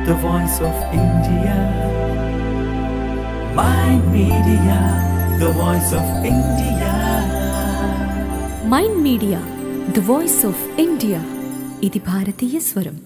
the voice of India. Mind Media, the voice of India. Mind Media the voice of India ఇది భారతీయ స్వరం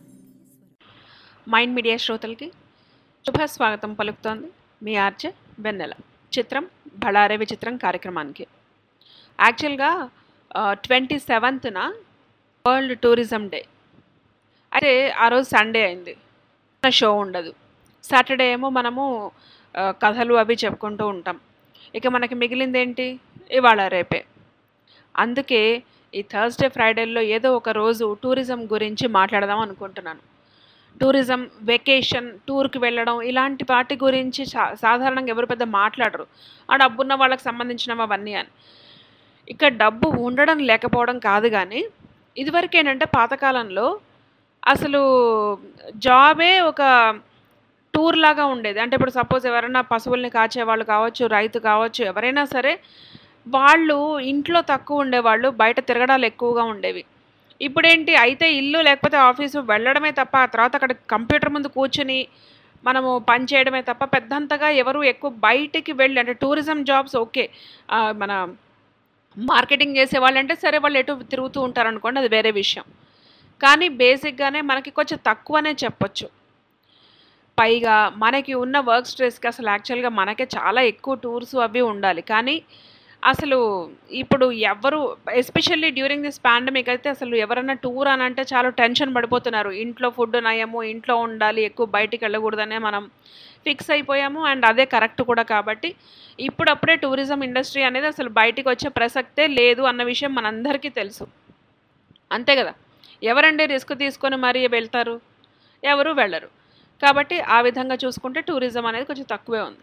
mind media శ్రోతలకి శుభ స్వాగతం పలుకుతోంది మీ ఆర్జే వెన్నెల చిత్రం బళారే విచిత్రం కార్యక్రమానికి యాక్చువల్గా ట్వంటీ సెవెంత్న వరల్డ్ టూరిజం డే అయితే ఆ రోజు సండే అయింది షో ఉండదు సాటర్డే ఏమో మనము ఆ, కథలు అవి చెప్పుకుంటూ ఉంటాం ఇక మనకి మిగిలింది ఏంటి ఇవాళ రేపే అందుకే ఈ థర్స్డే ఫ్రైడేలో ఏదో ఒక రోజు టూరిజం గురించి మాట్లాడదాం అనుకుంటున్నాను టూరిజం వెకేషన్ టూర్కి వెళ్ళడం ఇలాంటి వాటి గురించి సా- సాధారణంగా ఎవరు పెద్ద మాట్లాడరు ఆ డబ్బున్న వాళ్ళకి సంబంధించినవి అవన్నీ అని ఇక్కడ డబ్బు ఉండడం లేకపోవడం కాదు కానీ ఇదివరకు ఏంటంటే పాతకాలంలో అసలు జాబే ఒక టూర్ లాగా ఉండేది అంటే ఇప్పుడు సపోజ్ ఎవరైనా పశువుల్ని కాచేవాళ్ళు కావచ్చు రైతు కావచ్చు ఎవరైనా సరే వాళ్ళు ఇంట్లో తక్కువ ఉండేవాళ్ళు బయట తిరగడాలు ఎక్కువగా ఉండేవి ఇప్పుడేంటి అయితే ఇల్లు లేకపోతే ఆఫీసు వెళ్ళడమే తప్ప ఆ తర్వాత అక్కడ కంప్యూటర్ ముందు కూర్చుని మనము పని చేయడమే తప్ప పెద్దంతగా ఎవరు ఎక్కువ బయటికి వెళ్ళి అంటే టూరిజం జాబ్స్ ఓకే ఆ, మన మార్కెటింగ్ చేసే వాళ్ళు అంటే సరే వాళ్ళు ఎటు తిరుగుతూ ఉంటారు అనుకోండి అది వేరే విషయం కానీ బేసిక్గానే మనకి కొంచెం తక్కువనే చెప్పొచ్చు పైగా మనకి ఉన్న వర్క్ స్ట్రెస్కి అసలు యాక్చువల్గా మనకే చాలా ఎక్కువ టూర్స్ అవి ఉండాలి కానీ అసలు ఇప్పుడు ఎవరు ఎస్పెషల్లీ డ్యూరింగ్ దిస్ పాండమిక్ అయితే అసలు ఎవరైనా టూర్ అని అంటే చాలా టెన్షన్ పడిపోతున్నారు ఇంట్లో ఫుడ్ నయము ఇంట్లో ఉండాలి ఎక్కువ బయటికి వెళ్ళకూడదనే మనం ఫిక్స్ అయిపోయాము అండ్ అదే కరెక్ట్ కూడా కాబట్టి ఇప్పుడప్పుడే టూరిజం ఇండస్ట్రీ అనేది అసలు బయటికి వచ్చే ప్రసక్తే లేదు అన్న విషయం మనందరికీ తెలుసు అంతే కదా ఎవరండి రిస్క్ తీసుకొని మరీ వెళ్తారు ఎవరు వెళ్ళరు కాబట్టి ఆ విధంగా చూసుకుంటే టూరిజం అనేది కొంచెం తక్కువే ఉంది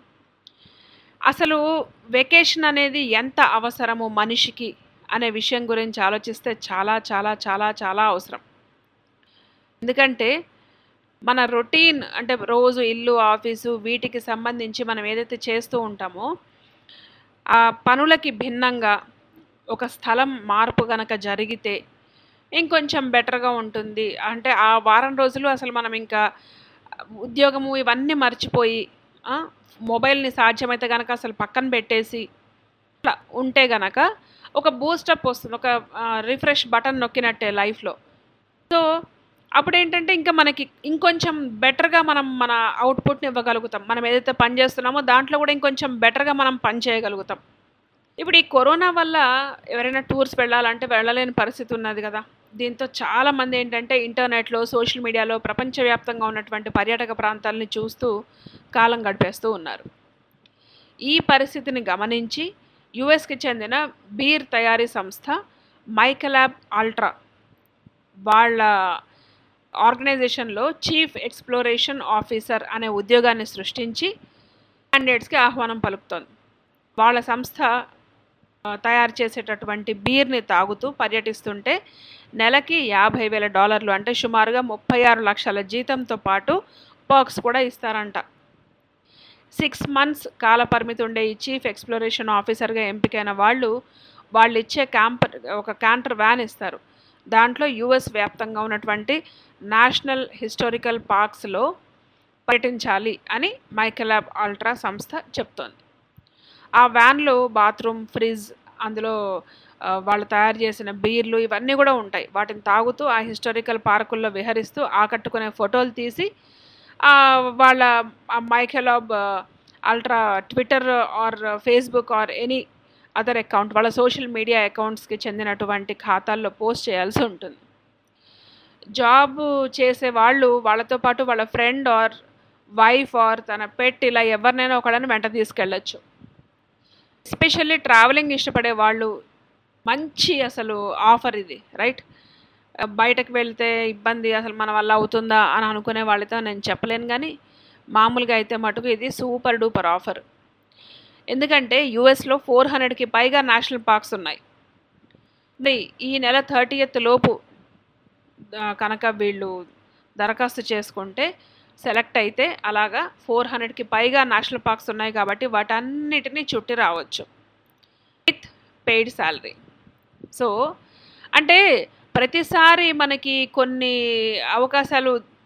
అసలు వెకేషన్ అనేది ఎంత అవసరము మనిషికి అనే విషయం గురించి ఆలోచిస్తే చాలా చాలా చాలా చాలా అవసరం ఎందుకంటే మన రొటీన్ అంటే రోజు ఇల్లు ఆఫీసు వీటికి సంబంధించి మనం ఏదైతే చేస్తూ ఉంటామో ఆ పనులకి భిన్నంగా ఒక స్థలం మార్పు గనక జరిగితే ఇంకొంచెం బెటర్గా ఉంటుంది అంటే ఆ వారం రోజులు అసలు మనం ఇంకా ఉద్యోగము ఇవన్నీ మర్చిపోయి ఆ, మొబైల్ని సాధ్యమైతే కనుక అసలు పక్కన పెట్టేసి అట్లా ఉంటే గనక ఒక బూస్టప్ వస్తుంది ఒక రిఫ్రెష్ బటన్ నొక్కినట్టే లైఫ్లో సో అప్పుడు ఏంటంటే ఇంకా మనకి ఇంకొంచెం బెటర్గా మనం మన అవుట్పుట్ని ఇవ్వగలుగుతాం మనం ఏదైతే పని చేస్తున్నామో దాంట్లో కూడా ఇంకొంచెం బెటర్గా మనం పని చేయగలుగుతాం ఇప్పుడు ఈ కరోనా వల్ల ఎవరైనా టూర్స్ వెళ్ళాలంటే వెళ్ళలేని పరిస్థితి ఉన్నది కదా దీంతో చాలామంది ఏంటంటే ఇంటర్నెట్లో సోషల్ మీడియాలో ప్రపంచవ్యాప్తంగా ఉన్నటువంటి పర్యాటక ప్రాంతాలని చూస్తూ కాలం గడిపేస్తూ ఉన్నారు ఈ పరిస్థితిని గమనించి యుఎస్కి చెందిన బీర్ తయారీ సంస్థ మైకలాబ్ అల్ట్రా వాళ్ళ ఆర్గనైజేషన్లో చీఫ్ ఎక్స్ప్లోరేషన్ ఆఫీసర్ అనే ఉద్యోగాన్ని సృష్టించి క్యాండిడేట్స్కి ఆహ్వానం పలుకుతోంది వాళ్ళ సంస్థ ఆ, తయారు చేసేటటువంటి బీర్ని తాగుతూ పర్యటిస్తుంటే నెలకి యాభై వేల డాలర్లు అంటే సుమారుగా ముప్పై ఆరు లక్షల జీతంతో పాటు పర్క్స్ కూడా ఇస్తారంట సిక్స్ మంత్స్ కాల పరిమితి ఉండే ఈ చీఫ్ ఎక్స్ప్లోరేషన్ ఆఫీసర్గా ఎంపికైన వాళ్ళు వాళ్ళు ఇచ్చే క్యాంప్ ఒక క్యాంటర్ వ్యాన్ ఇస్తారు దాంట్లో యుఎస్ వ్యాప్తంగా ఉన్నటువంటి నేషనల్ హిస్టారికల్ పార్క్స్లో పర్యటించాలి అని మైకెలాబ్ అల్ట్రా సంస్థ చెప్తోంది ఆ వ్యాన్లో బాత్రూమ్ ఫ్రిడ్జ్ అందులో ఆ, వాళ్ళు తయారు చేసిన బీర్లు ఇవన్నీ కూడా ఉంటాయి వాటిని తాగుతూ ఆ హిస్టారికల్ పార్కుల్లో విహరిస్తూ ఆకట్టుకునే ఫోటోలు తీసి ఆ, వాళ్ళ మైకెలాబ్ అల్ట్రా Twitter or Facebook or any other account వాళ్ళ సోషల్ మీడియా అకౌంట్స్కి చెందినటువంటి ఖాతాల్లో పోస్ట్ చేయాల్సి ఉంటుంది జాబ్ చేసే వాళ్ళు వాళ్ళతో పాటు వాళ్ళ ఫ్రెండ్ ఆర్ వైఫ్ ఆర్ తన పెట్ ఇలా ఎవరినైనా ఒకళ్ళని వెంట తీసుకెళ్ళచ్చు ఎస్పెషల్లీ ట్రావెలింగ్ ఇష్టపడే వాళ్ళు మంచి అసలు ఆఫర్ ఇది రైట్ బయటకు వెళ్తే ఇబ్బంది అసలు మన వల్ల అవుతుందా అని అనుకునే వాళ్ళతో నేను చెప్పలేను కానీ మామూలుగా అయితే మటుకు ఇది సూపర్ డూపర్ ఆఫర్ ఎందుకంటే యూఎస్లో ఫోర్ హండ్రెడ్కి పైగా నేషనల్ పార్క్స్ ఉన్నాయి మరి ఈ నెల థర్టీయత్ లోపు ఆ, కనుక వీళ్ళు దరఖాస్తు చేసుకుంటే సెలెక్ట్ అయితే అలాగా ఫోర్ హండ్రెడ్కి పైగా నేషనల్ పార్క్స్ ఉన్నాయి కాబట్టి వాటన్నిటినీ చుట్టి రావచ్చు విత్ పెయిడ్ శాలరీ సో అంటే ప్రతిసారి మనకి కొన్ని అవకాశాలు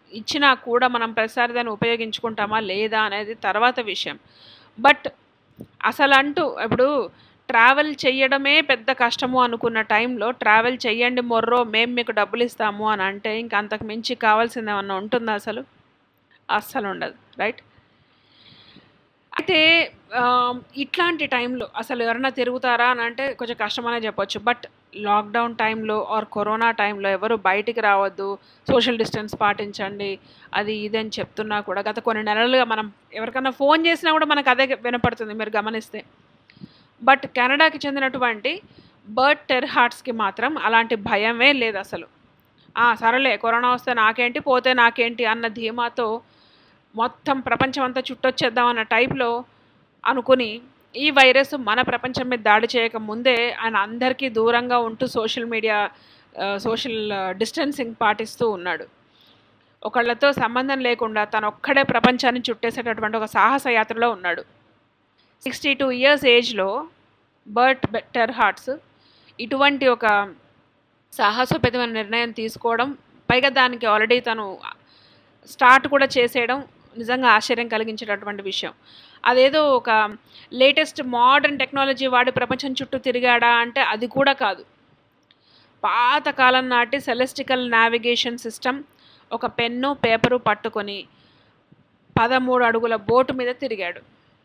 ఇచ్చినా కూడా మనం ప్రతిసారి దాన్ని ఉపయోగించుకుంటామా లేదా అనేది తర్వాత విషయం బట్ అసలు అంటూ ఇప్పుడు ట్రావెల్ చెయ్యడమే పెద్ద కష్టము అనుకున్న టైంలో ట్రావెల్ చెయ్యండి మొర్రో మేము మీకు డబ్బులు ఇస్తాము అని అంటే ఇంక అంతకు మించి కావాల్సింది ఏమన్నా ఉంటుందా అసలు అస్సలు ఉండదు రైట్ అయితే ఆ, ఇట్లాంటి టైంలో అసలు ఎవరైనా తిరుగుతారా అని అంటే కొంచెం కష్టమనే చెప్పొచ్చు బట్ లాక్డౌన్ టైంలో ఆర్ కరోనా టైంలో ఎవరు బయటికి రావద్దు సోషల్ డిస్టెన్స్ పాటించండి అది ఇది అని చెప్తున్నా కూడా గత కొన్ని నెలలుగా మనం ఎవరికైనా ఫోన్ చేసినా కూడా మనకు అదే వినపడుతుంది మీరు గమనిస్తే బట్ కెనడాకి చెందినటువంటి బర్డ్ టెర్హార్ట్స్కి మాత్రం అలాంటి భయమే లేదు అసలు "ఆ, సరేలే కరోనా వస్తే నాకేంటి పోతే నాకేంటి అన్న ధీమాతో మొత్తం ప్రపంచం అంతా చుట్టొచ్చేద్దాం అన్న టైప్లో అనుకుని ఈ వైరస్ మన ప్రపంచం మీద దాడి చేయక ముందే ఆయన అందరికీ దూరంగా ఉంటూ సోషల్ మీడియా సోషల్ డిస్టెన్సింగ్ పాటిస్తూ ఉన్నాడు ఒకళ్ళతో సంబంధం లేకుండా తను ఒక్కడే ప్రపంచాన్ని చుట్టేసేటటువంటి ఒక సాహస యాత్రలో ఉన్నాడు సిక్స్టీ టూ ఇయర్స్ ఏజ్లో బర్ట్ బెటర్ హార్ట్స్ ఇటువంటి ఒక సాహసోపేతమైన నిర్ణయం తీసుకోవడం పైగా దానికి ఆల్రెడీ తను స్టార్ట్ కూడా చేసేయడం నిజంగా ఆశ్చర్యం కలిగించేటటువంటి విషయం అదేదో ఒక లేటెస్ట్ మోడర్న్ టెక్నాలజీ వాడి ప్రపంచం చుట్టూ తిరిగాడా అంటే అది కూడా కాదు పాతకాలం నాటి సెలెస్టికల్ నావిగేషన్ సిస్టమ్ ఒక పెన్ను పేపరు పట్టుకొని పదమూడు అడుగుల బోటు మీద తిరిగాడు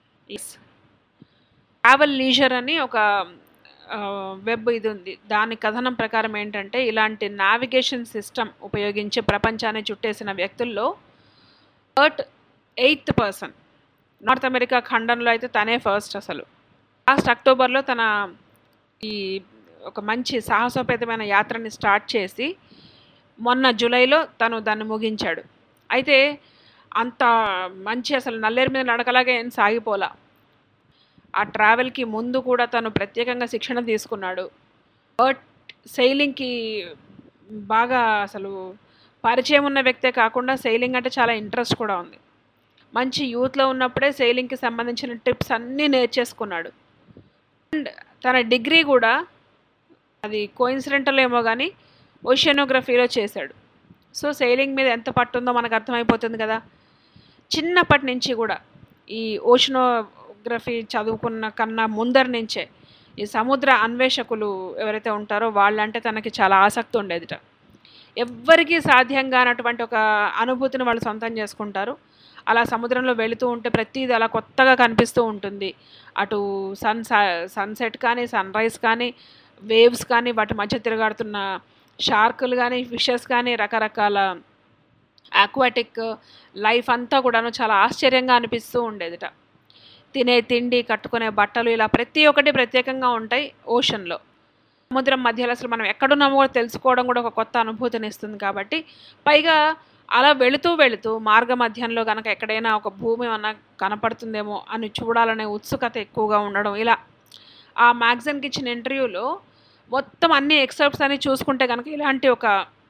ట్రావెల్ లీజర్ అని ఒక ఆ, వెబ్ ఇది ఉంది దాని కథనం ప్రకారం ఏంటంటే ఇలాంటి నావిగేషన్ సిస్టమ్ ఉపయోగించి ప్రపంచాన్ని చుట్టేసిన వ్యక్తుల్లో Burt eighth person North America ఖండంలో అయితే తనే ఫస్ట్ అసలు లాస్ట్ అక్టోబర్లో తన ఈ ఒక మంచి సాహసోపేతమైన యాత్రని స్టార్ట్ చేసి మొన్న జూలైలో తను దాన్ని ముగించాడు అయితే అంత మంచి అసలు నల్లేరు మీద నడకలాగా ఏం సాగిపోలా ఆ ట్రావెల్కి ముందు కూడా తను ప్రత్యేకంగా శిక్షణ తీసుకున్నాడు బట్ సెయిలింగ్కి బాగా అసలు పరిచయం ఉన్న వ్యక్తే కాకుండా సెయిలింగ్ అంటే చాలా ఇంట్రెస్ట్ కూడా ఉంది మంచి యూత్లో ఉన్నప్పుడే సెయిలింగ్కి సంబంధించిన టిప్స్ అన్నీ నేర్చేసుకున్నాడు అండ్ తన డిగ్రీ కూడా అది కోయిన్సిడెంటల్ ఏమో కానీ ఓషియనోగ్రఫీలో చేశాడు సో సెయిలింగ్ మీద ఎంత పట్టుందో మనకు అర్థమైపోతుంది కదా చిన్నప్పటి నుంచి కూడా ఈ ఓషనోగ్రఫీ చదువుకున్న కన్నా ముందర నుంచే ఈ సముద్ర అన్వేషకులు ఎవరైతే ఉంటారో వాళ్ళంటే తనకి చాలా ఆసక్తి ఉండేదిట ఎవ్వరికీ సాధ్యం కానటువంటి ఒక అనుభూతిని వాళ్ళు సొంతం చేసుకుంటారు అలా సముద్రంలో వెళుతూ ఉంటే ప్రతిదీ అలా కొత్తగా కనిపిస్తూ ఉంటుంది అటు సన్ సన్సెట్ కానీ సన్ రైజ్ కానీ వేవ్స్ కానీ వాటి మధ్య తిరగాడుతున్న షార్కులు కానీ ఫిషెస్ కానీ రకరకాల ఆక్వాటిక్ లైఫ్ అంతా కూడాను చాలా ఆశ్చర్యంగా అనిపిస్తూ ఉండేదిట తినే తిండి కట్టుకునే బట్టలు ఇలా ప్రతి ఒక్కటి ప్రత్యేకంగా ఉంటాయి ఓషన్లో సముద్రం మధ్యలో అసలు మనం ఎక్కడున్నామో కూడా తెలుసుకోవడం కూడా ఒక కొత్త అనుభూతిని ఇస్తుంది కాబట్టి పైగా అలా వెళుతూ వెళుతూ మార్గ మధ్యంలో కనుక ఎక్కడైనా ఒక భూమి అన్న కనపడుతుందేమో అని చూడాలనే ఉత్సుకత ఎక్కువగా ఉండడం ఇలా ఆ మ్యాగజైన్కి ఇచ్చిన ఇంటర్వ్యూలో మొత్తం అన్ని ఎక్సెప్ట్స్ అని చూసుకుంటే కనుక ఇలాంటి ఒక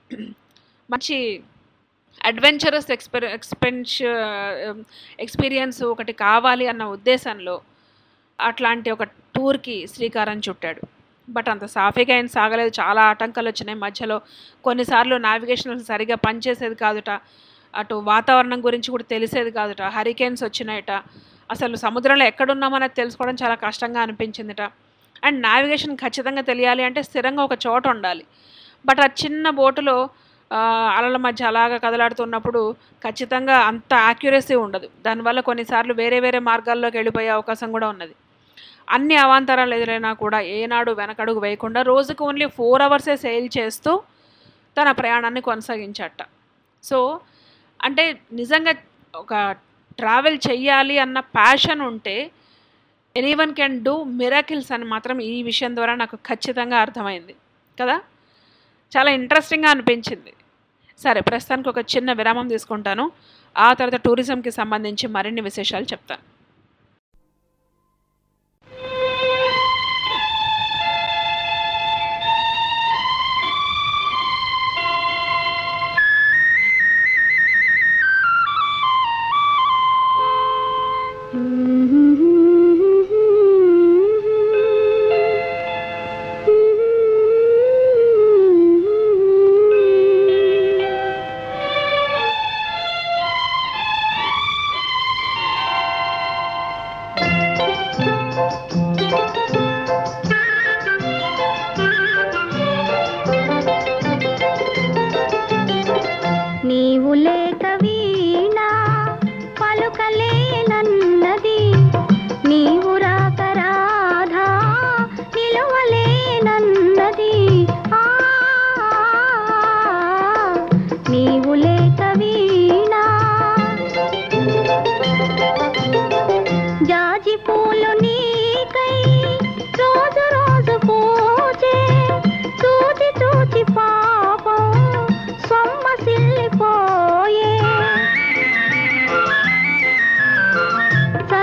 మంచి అడ్వెంచరస్ ఎక్స్పెరి ఎక్స్పెన్స్ ఎక్స్పీరియన్స్ ఒకటి కావాలి అన్న ఉద్దేశంలో అట్లాంటి ఒక టూర్కి శ్రీకారం చుట్టాడు బట్ అంత సాఫీగా ఆయన సాగలేదు చాలా ఆటంకాలు వచ్చినాయి మధ్యలో కొన్నిసార్లు నావిగేషన్ అసలు సరిగా పనిచేసేది కాదుట అటు వాతావరణం గురించి కూడా తెలిసేది కాదుట హరికేన్స్ వచ్చినాయట అసలు సముద్రంలో ఎక్కడున్నామనేది తెలుసుకోవడం చాలా కష్టంగా అనిపించిందిట అండ్ నావిగేషన్ ఖచ్చితంగా తెలియాలి అంటే స్థిరంగా ఒక చోట ఉండాలి బట్ ఆ చిన్న బోటులో ఆ, అలల మధ్య అలాగా కదలాడుతున్నప్పుడు ఖచ్చితంగా అంత యాక్యురసీ ఉండదు దానివల్ల కొన్నిసార్లు వేరే వేరే మార్గాల్లోకి వెళ్ళిపోయే అవకాశం కూడా ఉన్నది అన్ని అవాంతరాలు ఎదురైనా కూడా ఏనాడు వెనకడుగు వేయకుండా రోజుకు ఓన్లీ ఫోర్ అవర్సే సెయిల్ చేస్తూ తన ప్రయాణాన్ని కొనసాగించట సో అంటే నిజంగా ఒక ట్రావెల్ చెయ్యాలి అన్న ప్యాషన్ ఉంటే ఎనీవన్ కెన్ డూ మిరాకిల్స్ అని మాత్రం ఈ విషయం ద్వారా నాకు ఖచ్చితంగా అర్థమైంది కదా చాలా ఇంట్రెస్టింగ్గా అనిపించింది సరే ప్రస్తుతానికి ఒక చిన్న విరామం తీసుకుంటాను ఆ తర్వాత టూరిజంకి సంబంధించి మరిన్ని విశేషాలు చెప్తాను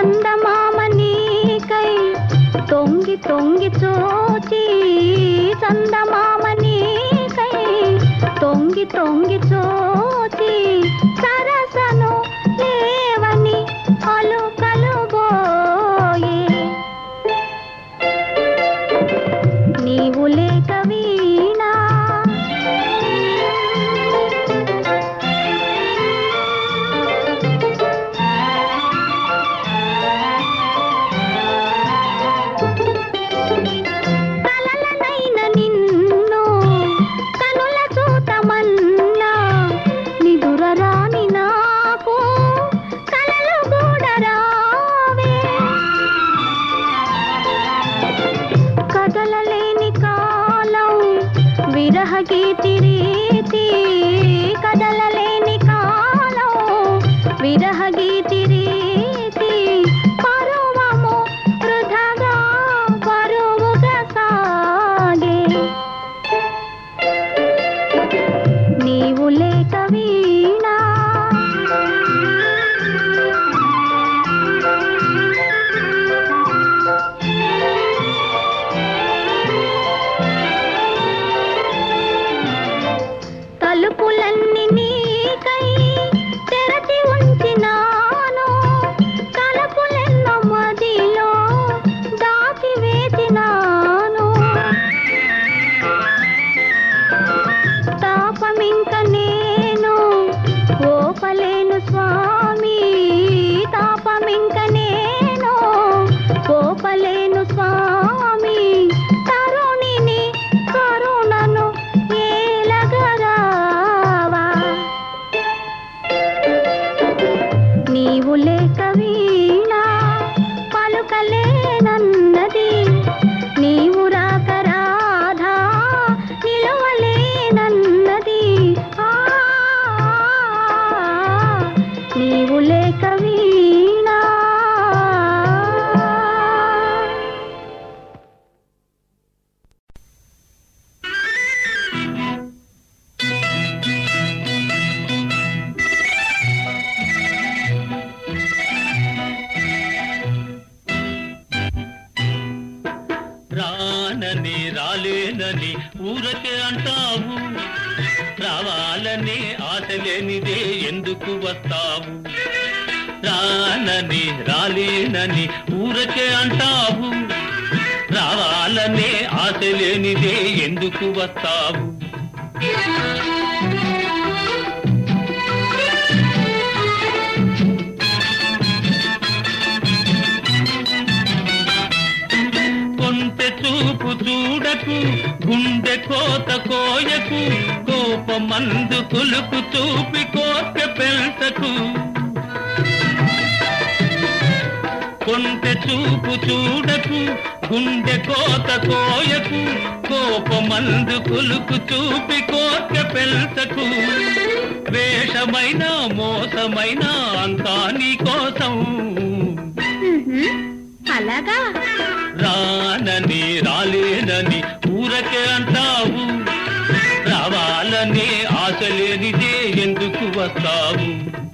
చందమామ నీకై తొంగి తొంగి చూచి చందమామ నీకై తొంగి తొంగి చూచి సరసను లేవని అలుకలు బోయే నీవు లేక వీణా కలలనైన నిన్ను కనుల చూతమన్నా నిదుర రాని నాకు కలలు కూడా రావే కదలలేని కాలం విరహ గీతి రీతి కదలలేని కాలం విరహ గీతి రీతి పరువము వృధగా పరువుగా సాగే నీవు లేక వీణా తలుపులన్నీ నీకై తెరచి ఉంచినాను తలుపులెన్నో మదిలో దాచి వేసినాను తాపమింక నేను ఓపలేను స్వామి తాపమింక నేను ఓపలేను స్వామి తరుణిని కరుణను ఏలగరావా నీవు లేక వీణా పలుకలేనన్నది నీవు రాక రాధా నిలవలేనన్నది ఆ, నీవు లేక వీణా రానని రాలేనని ఊరకే అంటావు రావాలని ఆశ లేనిదే ఎందుకు వస్తావు రానని రాలేనని ఊరకే అంటావు రావాలనే ఆశ లేనిదే ఎందుకు వస్తావు కొంటె చూపు చూడకు గుండె కోత కోయకు కోపమందు కులుకు చూపి కోక పెంచకు కొంటె చూపు చూడకు గుండె కోత కోయకు కోపమందు కులుకు చూపి కోక పెంచకు వేషమైన మోసమైన అంతా నీ కోసం అలాగా రానని రాలేనని ఊరకే అంటావు రావాలని ఆశ లేనిదే ఎందుకు వస్తావు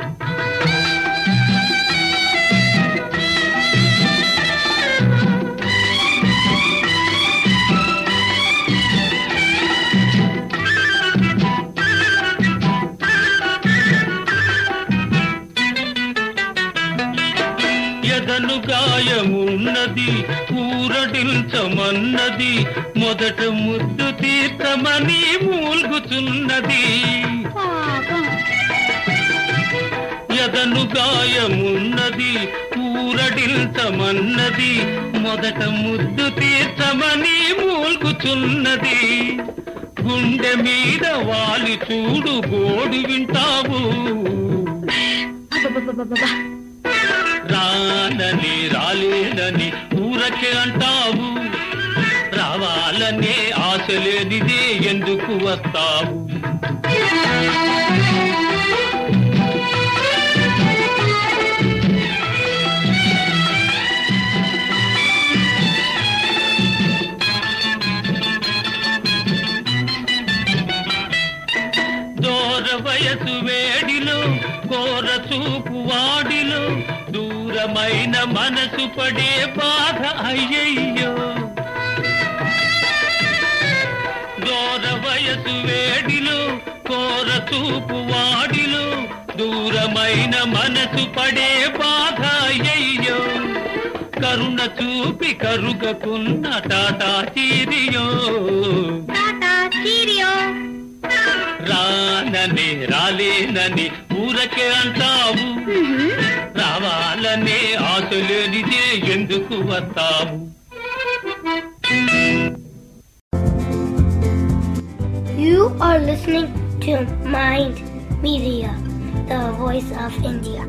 ఎదను గాయమున్నది ఊరడించమన్నది మొదట ముద్దు తీర్చమని మూల్గుచున్నది పాపం ఎదను గాయమున్నది ఊరడించమన్నది మొదట ముద్దు తీర్చమని మూల్గుచున్నది గుండె మీద వాలి చూడు గోడు వింటావు అబ్బబ్బబ్బబ్బబ్బా. రానని రాలేనని ఊరకే అంటావు రావాలనే ఆశ లేనిదే ఎందుకు వస్తావు దూర వయసు వేడిలో కోర చూపు వాడిలో దూర దూరమైన మనసు పడే బాధ అయ్యయ్యో దూర వయసు వేడిలో కోర చూపు వాడిలో దూరమైన మనసు పడే బాధ అయ్యయ్యో కరుణ చూపి కరుగకున్న టాటా చీరియో టాటా చీరియో రానని రాలేనని ఊరకే అంటావు రావాలనే ఆశ లేనిదే ఎందుకు వస్తావు You are listening to Mind Media, the voice of India.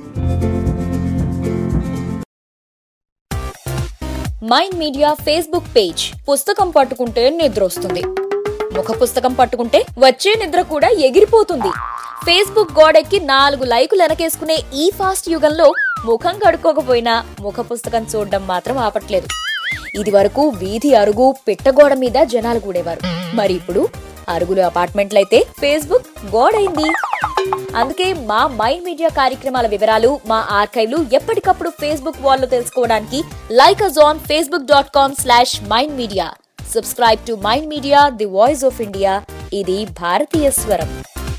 Mind Media Facebook page పుస్తకం పట్టుకుంటే నిద్ర వస్తుంది ముఖ పుస్తకం పట్టుకుంటే వచ్చే నిద్ర కూడా ఎగిరిపోతుంది ఫేస్బుక్ గోడెక్కి నాలుగు లైకులు వెనకేసుకునే ఈ ఫాస్ట్ యుగంలో ముఖం కడుక్కోకపోయినా ముఖ పుస్తకం చూడడం మాత్రం ఆపట్లేదు ఇది వరకు వీధి అరుగు పిట్టగోడ మీద జనాలు కూడేవారు మరి ఇప్పుడు అరుగులు అపార్ట్మెంట్లయితే ఫేస్బుక్ గోడైంది అందుకే మా మైండ్ మీడియా కార్యక్రమాల వివరాలు మా ఆర్కైవ్లు ఎప్పటికప్పుడు ఫేస్బుక్ వాల్లో తెలుసుకోవడానికి like us on Facebook dot com slash mind media subscribe to mind media the voice of India ఇది భారతీయ స్వరం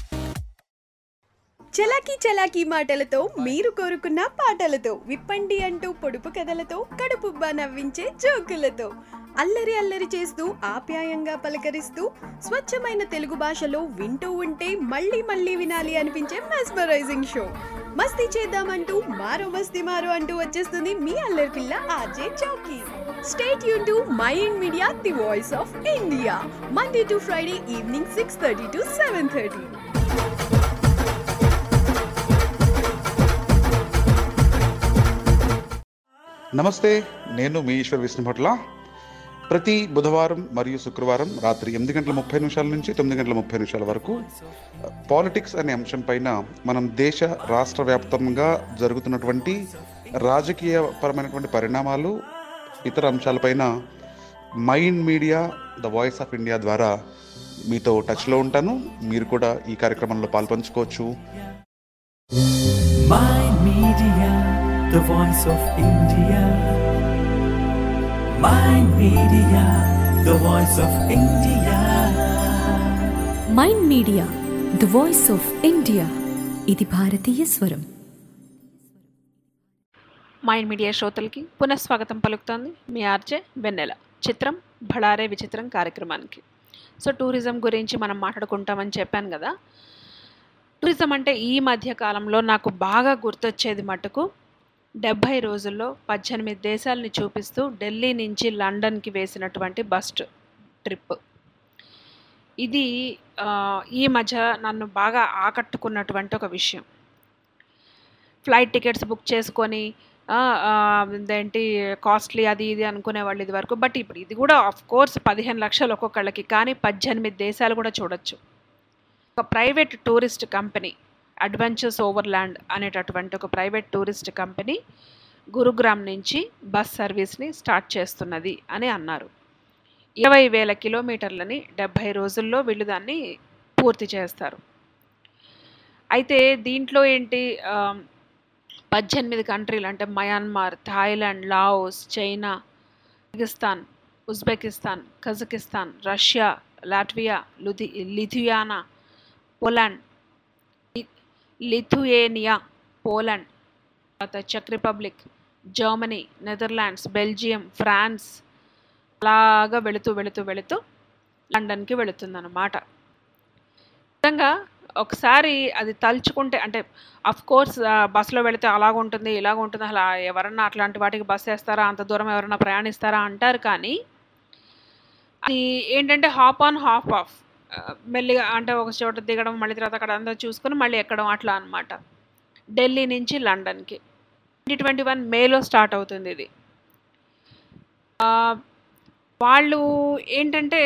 చలాకీ చలాకీ మాటలతో మీరు కోరుకున్న పాటలతో విప్పండి అంటూ పొడుపు కథలతో కడుపుబ్బా నవ్వించే జోకులతో అల్లరి అల్లరి చేస్తూ ఆప్యాయంగా పలకరిస్తూ స్వచ్ఛమైన తెలుగు భాషలో వింటూ ఉంటే మళ్ళీ మళ్ళీ వినాలి అనిపించే మెస్మరైజింగ్ షో మస్తీ చేద్దామంటూ మారో మస్తీ మారో అంటూ వచ్చేస్తుంది మీ అల్లరి పిల్ల ఆర్జే చౌకీ స్టేట్ యూన్ to Mind Media the voice of India Monday to Friday evening six thirty to seven thirty నమస్తే నేను మీ ఈశ్వర్ విష్ణుభట్ల ప్రతి బుధవారం మరియు శుక్రవారం రాత్రి ఎనిమిది గంటల ముప్పై నిమిషాల నుంచి తొమ్మిది గంటల ముప్పై నిమిషాల వరకు పాలిటిక్స్ అనే అంశం పైన మనం దేశ రాష్ట్ర వ్యాప్తంగా జరుగుతున్నటువంటి రాజకీయ పరమైనటువంటి పరిణామాలు ఇతర అంశాలపైన Mind Media the voice of India ద్వారా మీతో టచ్లో ఉంటాను మీరు కూడా ఈ కార్యక్రమంలో పాల్పంచుకోవచ్చు Mind Media, the voice of India. Mind Media, the voice of India. Mind Media the voice of India ఇది భారతీయ స్వరం మైండ్ మీడియా శ్రోతలకి పునఃస్వాగతం పలుకుతోంది మీ ఆర్జే వెన్నెల చిత్రం భళారే విచిత్రం కార్యక్రమానికి సో టూరిజం గురించి మనం మాట్లాడుకుంటామని చెప్పాను కదా టూరిజం అంటే ఈ మధ్య కాలంలో నాకు బాగా గుర్తొచ్చేది మటుకు డెబ్భై రోజుల్లో పద్దెనిమిది దేశాలని చూపిస్తూ ఢిల్లీ నుంచి లండన్కి వేసినటువంటి బస్ ట్రిప్ ఇది ఆ, ఈ మధ్య నన్ను బాగా ఆకట్టుకున్నటువంటి ఒక విషయం ఫ్లైట్ టికెట్స్ బుక్ చేసుకొని ఆ, ఆ, ఇదేంటి కాస్ట్లీ అది ఇది అనుకునే వాళ్ళు ఇది వరకు బట్ ఇప్పుడు ఇది కూడా ఆఫ్ కోర్స్ పదిహేను లక్షలు ఒక్కొక్కళ్ళకి కానీ పద్దెనిమిది దేశాలు కూడా చూడొచ్చు ఒక private tourist company Adventures Overland అనేటటువంటి ఒక ప్రైవేట్ టూరిస్ట్ కంపెనీ గురుగ్రామ్ నుంచి బస్ సర్వీస్ని స్టార్ట్ చేస్తున్నది అని అన్నారు ఇరవై వేల కిలోమీటర్లని డెబ్భై రోజుల్లో వీళ్ళు దాన్ని పూర్తి చేస్తారు అయితే దీంట్లో ఏంటి ఆ, పద్దెనిమిది కంట్రీలు అంటే Myanmar Thailand Laos China Kyrgyzstan Uzbekistan Kazakhstan Russia Latvia లుధి లిథుయానా పోలాండ్ లి- లిథుయేనియా పోలాండ్ తర్వాత చెక్ Republic Germany Netherlands Belgium France అలాగా వెళుతూ వెళుతూ వెళుతూ లండన్కి వెళుతుందన్నమాట నిజంగా ఒకసారి అది తలుచుకుంటే అంటే అఫ్ కోర్స్ బస్సులో వెళితే అలాగ ఉంటుంది ఇలాగ ఉంటుంది అలా ఎవరన్నా అట్లాంటి వాటికి బస్ వేస్తారా అంత దూరం ఎవరన్నా ప్రయాణిస్తారా అంటారు కానీ అది ఏంటంటే హాప్ ఆన్ హాఫ్ ఆఫ్ మెల్లిగా అంటే ఒక చోట దిగడం మళ్ళీ తర్వాత అక్కడ అంతా చూసుకొని మళ్ళీ ఎక్కడం అట్లా అనమాట ఢిల్లీ నుంచి లండన్కి ట్వంటీ ట్వంటీ వన్ మేలో స్టార్ట్ అవుతుంది ఇది ఆ, వాళ్ళు ఏంటంటే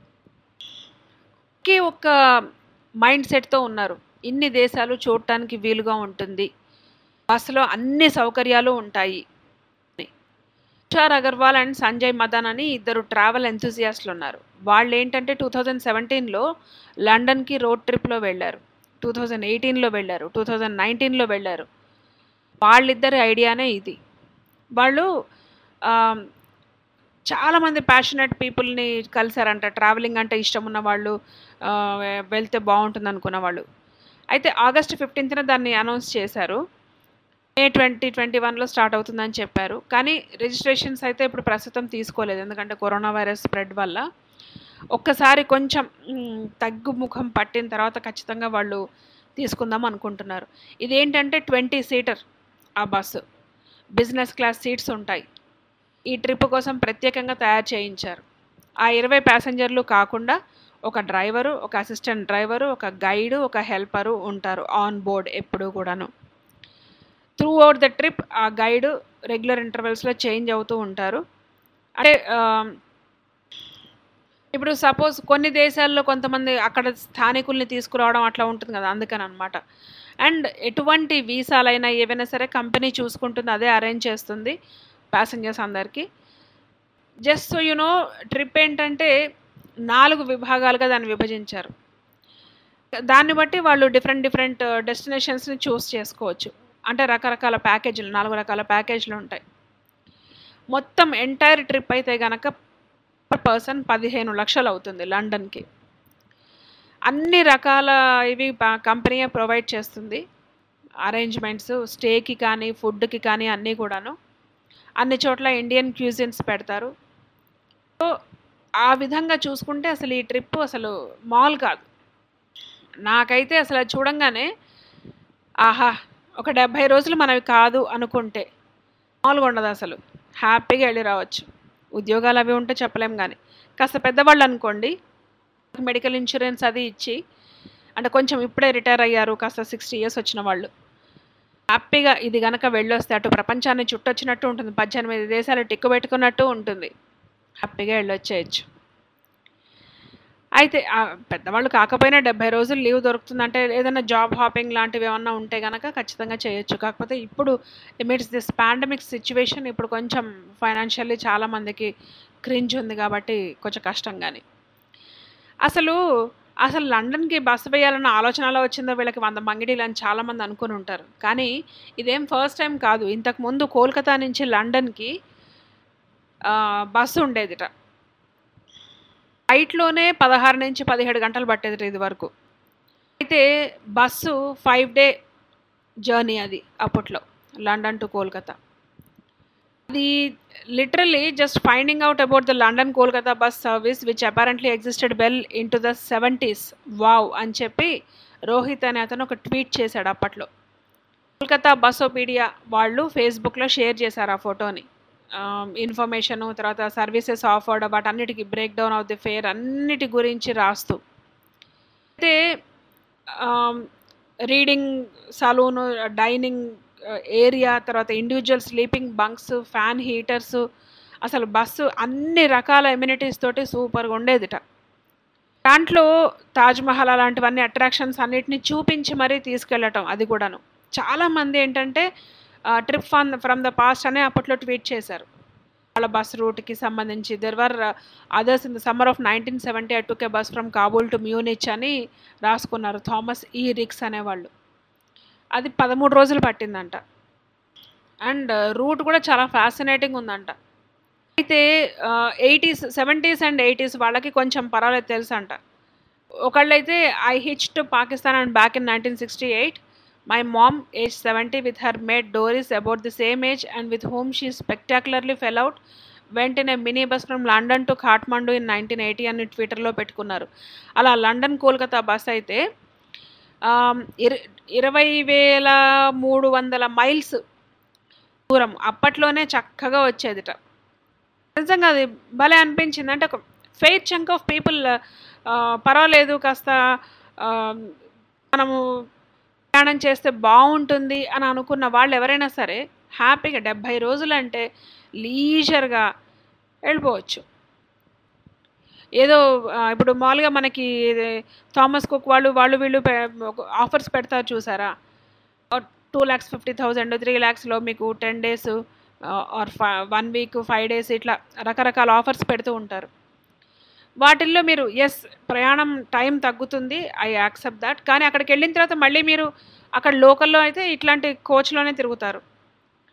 ఒకే ఒక్క మైండ్ సెట్తో ఉన్నారు ఇన్ని దేశాలు చూడటానికి వీలుగా ఉంటుంది బస్సులో అన్ని సౌకర్యాలు ఉంటాయి తుషార్ అగర్వాల్ అండ్ సంజయ్ మదన్ అని ఇద్దరు ట్రావెల్ ఎంతూజియాస్ట్లు ఉన్నారు వాళ్ళు ఏంటంటే టూ థౌజండ్ సెవెంటీన్లో లండన్కి రోడ్ ట్రిప్లో వెళ్ళారు టూ థౌజండ్ ఎయిటీన్లో వెళ్ళారు టూ థౌజండ్ నైన్టీన్లో వెళ్ళారు వాళ్ళిద్దరి ఐడియానే ఇది వాళ్ళు ఆమ్, చాలామంది ప్యాషనెట్ పీపుల్ని కలిసారంట ట్రావెలింగ్ అంటే ఇష్టం ఉన్న వాళ్ళు ఆ, వె- వెళ్తే బాగుంటుంది అనుకున్న వాళ్ళు అయితే ఆగస్ట్ ఫిఫ్టీన్త్న దాన్ని అనౌన్స్ చేశారు మే ట్వంటీ ట్వంటీ వన్లో స్టార్ట్ అవుతుందని చెప్పారు కానీ రిజిస్ట్రేషన్స్ అయితే ఇప్పుడు ప్రస్తుతం తీసుకోలేదు ఎందుకంటే కరోనా వైరస్ స్ప్రెడ్ వల్ల ఒక్కసారి కొంచెం మ్, తగ్గుముఖం పట్టిన తర్వాత ఖచ్చితంగా వాళ్ళు తీసుకుందాం అనుకుంటున్నారు ఇదేంటంటే ట్వంటీ సీటర్ ఆ బస్సు బిజినెస్ క్లాస్ సీట్స్ ఉంటాయి ఈ ట్రిప్ కోసం ప్రత్యేకంగా తయారు చేయించారు ఆ ఇరవై ప్యాసింజర్లు కాకుండా ఒక డ్రైవరు ఒక అసిస్టెంట్ డ్రైవరు ఒక గైడు ఒక హెల్పరు ఉంటారు ఆన్ బోర్డ్ ఎప్పుడూ కూడాను త్రూ అవుట్ ద ట్రిప్ ఆ గైడ్ రెగ్యులర్ ఇంటర్వెల్స్లో చేంజ్ అవుతూ ఉంటారు అంటే ఆ, ఇప్పుడు సపోజ్ కొన్ని దేశాల్లో కొంతమంది అక్కడ స్థానికుల్ని తీసుకురావడం అట్లా ఉంటుంది కదా అందుకని అనమాట అండ్ ఎటువంటి వీసాలైనా ఏవైనా సరే కంపెనీ చూసుకుంటుంది అదే అరేంజ్ చేస్తుంది ప్యాసింజర్స్ అందరికీ జస్ట్ సో యునో ట్రిప్ ఏంటంటే నాలుగు విభాగాలుగా దాన్ని విభజించారు దాన్ని బట్టి వాళ్ళు డిఫరెంట్ డిఫరెంట్ డెస్టినేషన్స్ని చూస్ చేసుకోవచ్చు అంటే రకరకాల ప్యాకేజీలు నాలుగు రకాల ప్యాకేజీలు ఉంటాయి మొత్తం ఎంటైర్ ట్రిప్ అయితే గనక పర్ పర్సన్ పదిహేను లక్షలు అవుతుంది లండన్కి అన్ని రకాల ఇవి కంపెనీయే ప్రొవైడ్ చేస్తుంది అరేంజ్మెంట్స్ స్టేకి కానీ ఫుడ్కి కానీ అన్నీ కూడాను అన్ని చోట్ల ఇండియన్ క్యూజిన్స్ పెడతారు సో ఆ విధంగా చూసుకుంటే అసలు ఈ ట్రిప్ అసలు మాల్ కాదు నాకైతే అసలు అది చూడంగానే ఆహా ఒక డెబ్భై రోజులు మనవి కాదు అనుకుంటే మామూలుగా ఉండదు అసలు హ్యాపీగా వెళ్ళి రావచ్చు ఉద్యోగాలు అవి ఉంటే చెప్పలేం కానీ కాస్త పెద్దవాళ్ళు అనుకోండి మెడికల్ ఇన్సూరెన్స్ అది ఇచ్చి అంటే కొంచెం ఇప్పుడే రిటైర్ అయ్యారు కాస్త సిక్స్టీ ఇయర్స్ వచ్చిన వాళ్ళు హ్యాపీగా ఇది గనక వెళ్ళొస్తే అటు ప్రపంచాన్ని చుట్టొచ్చినట్టు ఉంటుంది పద్దెనిమిది దేశాలు టిక్కు పెట్టుకున్నట్టు ఉంటుంది హ్యాపీగా వెళ్ళొచ్చేయచ్చు అయితే ఆ పెద్దవాళ్ళు కాకపోయినా డెబ్బై రోజులు లీవ్ దొరుకుతుందంటే ఏదైనా జాబ్ హాపింగ్ లాంటివి ఏమన్నా ఉంటే కనుక ఖచ్చితంగా చేయొచ్చు కాకపోతే ఇప్పుడు ఇమిట్స్ దిస్ పాండమిక్ సిచ్యువేషన్ ఇప్పుడు కొంచెం ఫైనాన్షియల్లీ చాలామందికి క్రింజ్ ఉంది కాబట్టి కొంచెం కష్టం కానీ అసలు అసలు లండన్కి బస్సు వేయాలన్న ఆలోచనలో వచ్చిందో వీళ్ళకి వంద మంగిడీలు అని చాలామంది అనుకుని ఉంటారు కానీ ఇదేం ఫస్ట్ టైం కాదు ఇంతకుముందు కోల్కతా నుంచి లండన్కి ఆ, బస్సు ఉండేదిట ఫ్లైట్లోనే పదహారు నుంచి పదిహేడు గంటలు పట్టేది ఇది వరకు అయితే బస్సు ఫైవ్ డే జర్నీ అది అప్పట్లో లండన్ టు కోల్కతా అది literally just finding out about the London Kolkata bus service which apparently existed well into the seventies wow అని చెప్పి రోహిత్ అనే అతను ఒక ట్వీట్ చేశాడు అప్పట్లో కోల్కతా బస్సోపీడియా వాళ్ళు ఫేస్బుక్లో షేర్ చేశారు ఆ ఫోటోని ఇన్ఫర్మేషను తర్వాత సర్వీసెస్ ఆఫర్డ్ వాటన్నిటికీ breakdown of the fare అన్నిటి గురించి రాస్తూ అయితే రీడింగ్ సలూను డైనింగ్ ఏరియా తర్వాత individual sleeping bunks fan heaters అసలు బస్సు అన్ని రకాల ఎమ్యూనిటీస్ తోటి సూపర్గా ఉండేదిట దాంట్లో తాజ్మహల్ అలాంటివన్నీ అట్రాక్షన్స్ అన్నిటిని చూపించి మరీ తీసుకెళ్ళటం అది కూడాను చాలామంది ఏంటంటే trip from from the past అనే అప్పట్లో ట్వీట్ చేశారు వాళ్ళ బస్ రూట్కి సంబంధించి there were others in the summer of nineteen seventy I took a bus from Kabul to Munich అని రాసుకున్నారు థామస్ ఈ రిక్స్ అనేవాళ్ళు అది పదమూడు రోజులు పట్టిందంట అండ్ రూట్ కూడా చాలా ఫ్యాసినేటింగ్ ఉందంట అయితే ఎయిటీస్ సెవెంటీస్ అండ్ ఎయిటీస్ వాళ్ళకి కొంచెం పర్వాలేదు తెలుసు అంట ఒకళ్ళైతే I hitch to Pakistan and back in nineteen sixty eight my mom age seventy with her maid Doris about the same age and with whom she spectacularly fell out went in a mini bus from London to Kathmandu in nineteen eighty అని ట్విట్టర్లో పెట్టుకున్నారు అలా London Kolkata bus అయితే ఇర ఇరవై వేల మూడు వందల మైల్స్ దూరం అప్పట్లోనే చక్కగా వచ్చేదిట నిజంగా అది భలే అనిపించింది అంటే ఒక ఫెయిర్ చంక్ ఆఫ్ పీపుల్ పర్వాలేదు కాస్త మనము ప్రయాణం చేస్తే బాగుంటుంది అని అనుకున్న వాళ్ళు ఎవరైనా సరే హ్యాపీగా డెబ్భై రోజులు అంటే లీజర్గా వెళ్ళిపోవచ్చు ఏదో ఇప్పుడు మామూలుగా మనకి థామస్ కుక్ వాళ్ళు వాళ్ళు వీళ్ళు ఆఫర్స్ పెడతారు చూసారా two lakhs fifty thousand three ల్యాక్స్లో మీకు ten days or one week five days ఇట్లా రకరకాల ఆఫర్స్ పెడుతూ ఉంటారు వాటిల్లో మీరు ఎస్ ప్రయాణం టైం తగ్గుతుంది ఐ యాక్సెప్ట్ దాట్ కానీ అక్కడికి వెళ్ళిన తర్వాత మళ్ళీ మీరు అక్కడ లోకల్లో అయితే ఇట్లాంటి కోచ్లోనే తిరుగుతారు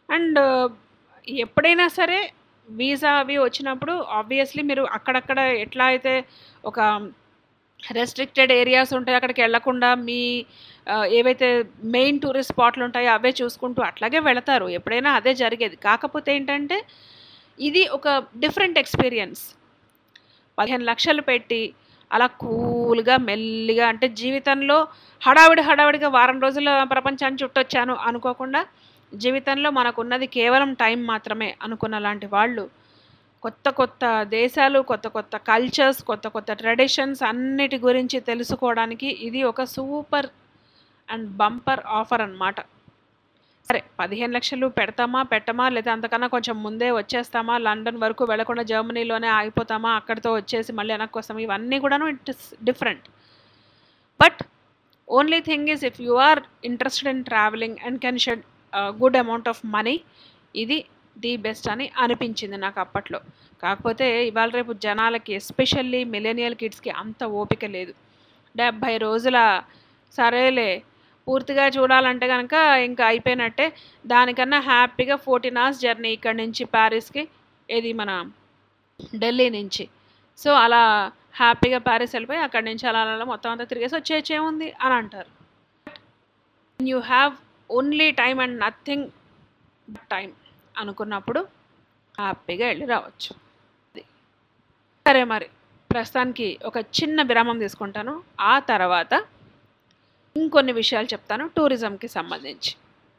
అండ్ ఎప్పుడైనా సరే వీసా అవి వచ్చినప్పుడు ఆబ్వియస్లీ మీరు అక్కడక్కడ ఎట్లా అయితే ఒక రెస్ట్రిక్టెడ్ ఏరియాస్ ఉంటాయి అక్కడికి వెళ్లకుండా మీ ఆ, ఏవైతే మెయిన్ టూరిస్ట్ స్పాట్లు ఉంటాయో అవే చూసుకుంటూ అట్లాగే వెళతారు ఎప్పుడైనా అదే జరిగేది కాకపోతే ఏంటంటే ఇది ఒక డిఫరెంట్ ఎక్స్పీరియన్స్ పదిహేను లక్షలు పెట్టి అలా కూల్గా మెల్లిగా అంటే జీవితంలో హడావిడి హడావిడిగా వారం రోజుల ప్రపంచాన్ని చుట్టొచ్చాను అనుకోకుండా జీవితంలో మనకున్నది కేవలం టైం మాత్రమే అనుకున్న లాంటి వాళ్ళు కొత్త కొత్త దేశాలు కొత్త కొత్త కల్చర్స్ కొత్త కొత్త ట్రెడిషన్స్ అన్నిటి గురించి తెలుసుకోవడానికి ఇది ఒక సూపర్ అండ్ బంపర్ ఆఫర్ అన్నమాట సరే పదిహేను లక్షలు పెడతామా పెట్టమా లేదా అంతకన్నా కొంచెం ముందే వచ్చేస్తామా లండన్ వరకు వెళ్లకుండా జర్మనీలోనే ఆగిపోతామా అక్కడితో వచ్చేసి మళ్ళీ వెనక్కి వస్తామా ఇవన్నీ కూడాను it is different but only thing is if you are interested in travelling and can shed good amount of money ఇది ది బెస్ట్ అని అనిపించింది నాకు అప్పట్లో కాకపోతే ఇవాళ రేపు జనాలకి ఎస్పెషల్లీ మిలేనియల్ కిడ్స్కి అంత ఓపిక లేదు డెబ్భై రోజుల సరేలే పూర్తిగా చూడాలంటే కనుక ఇంకా అయిపోయినట్టే దానికన్నా హ్యాపీగా ఫోర్టీన్ అవర్స్ జర్నీ ఇక్కడ నుంచి ప్యారిస్కి ఇది మన ఢిల్లీ నుంచి సో అలా హ్యాపీగా ప్యారిస్ వెళ్ళిపోయి అక్కడి నుంచి అలా అలా మొత్తం అంతా తిరిగేసి వచ్చేయచ్చు ఏముంది అని అంటారు you have only time and nothing time అనుకున్నప్పుడు హ్యాపీగా వెళ్ళి రావచ్చు అది. సరే మరి ప్రస్తుతానికి ఒక చిన్న విరామం తీసుకుంటాను ఆ తర్వాత ఇంకొన్ని విషయాలు చెప్తాను టూరిజంకి సంబంధించి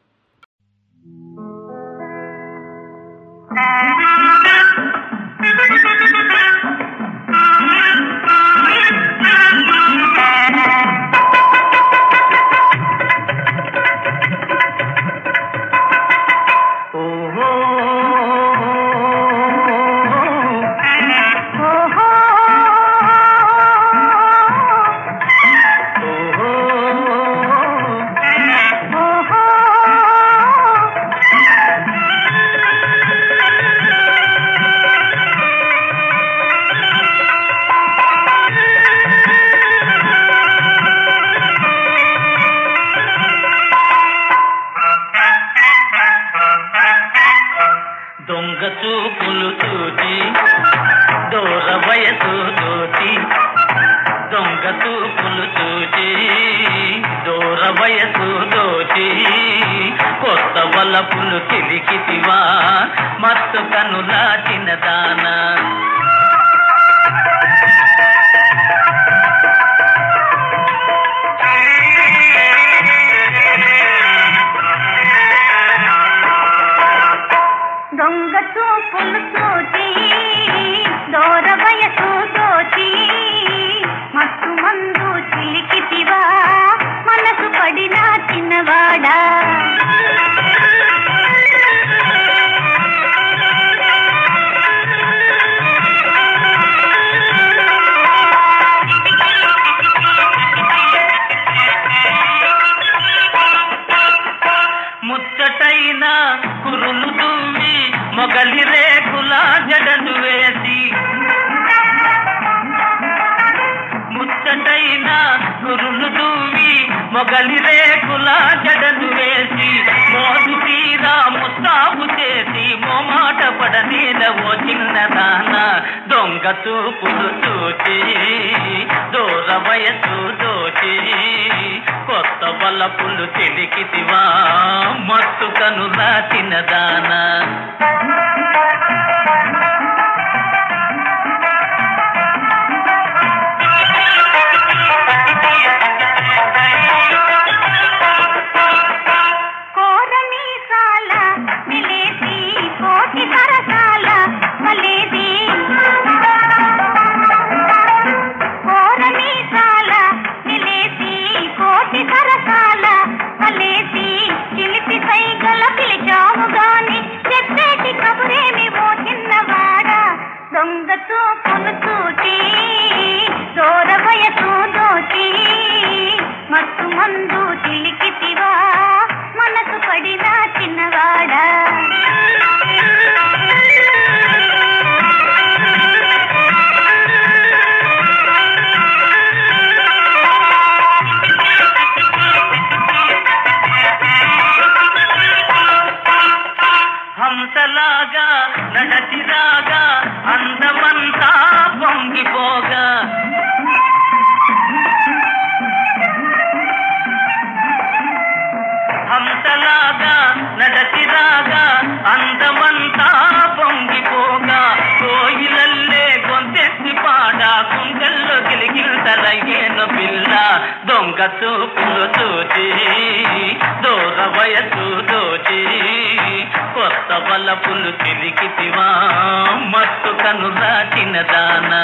దొంగ చూపులు చూచి దూర వయసు తోచి దొంగ చూపులు చూచి దూర వయసు తోచి కొత్త వలపులు తిరిగితివా మత్తు కనులా చిన్నదానా దొంగ చూపులు చూచి దూర వయసు తోచి మత్తు మందు చిలికితివా మనసు పడిన చిన్నవాడా ముచ్చటైన కురులు దువ్వి మొగలి రేకుల జడలు వేసి ముచ్చటైన కురులు దువ్వి మొగలి రేకుల జడలు వేసి మోదు తీరా ముస్తాబు చేసి మోమాట పడనీల ఓ చిన్నదాన దొంగ చూపులు చూచి దూర వయసు దోచి కొత్త బలపులు తెలికితివా మత్తు కనులా చిన్నదానా కోరమీసాల నిలేసి కోటి సరసాల మలేది కోరమీసాల నిలేసి కోటి సరసాల మలేసి చిలిపి సైగల పిలిచాము గాని చెప్పేటి హంసలాగా నడచిరాగా అందమంతా పొంగిపోగా హంసలాగా నడచిరాగా అందమంతా పొంగిపోగా కోయిలల్లే గొంతెత్తి పాడ కుండల్లో గిలిగిల్తలయ్యేను పిల్ల దొంగ చూపులు చూచి దూర వయసు దోచి కొత్త వలపులు తిరిగితివా మత్తు కను దాచిన దానా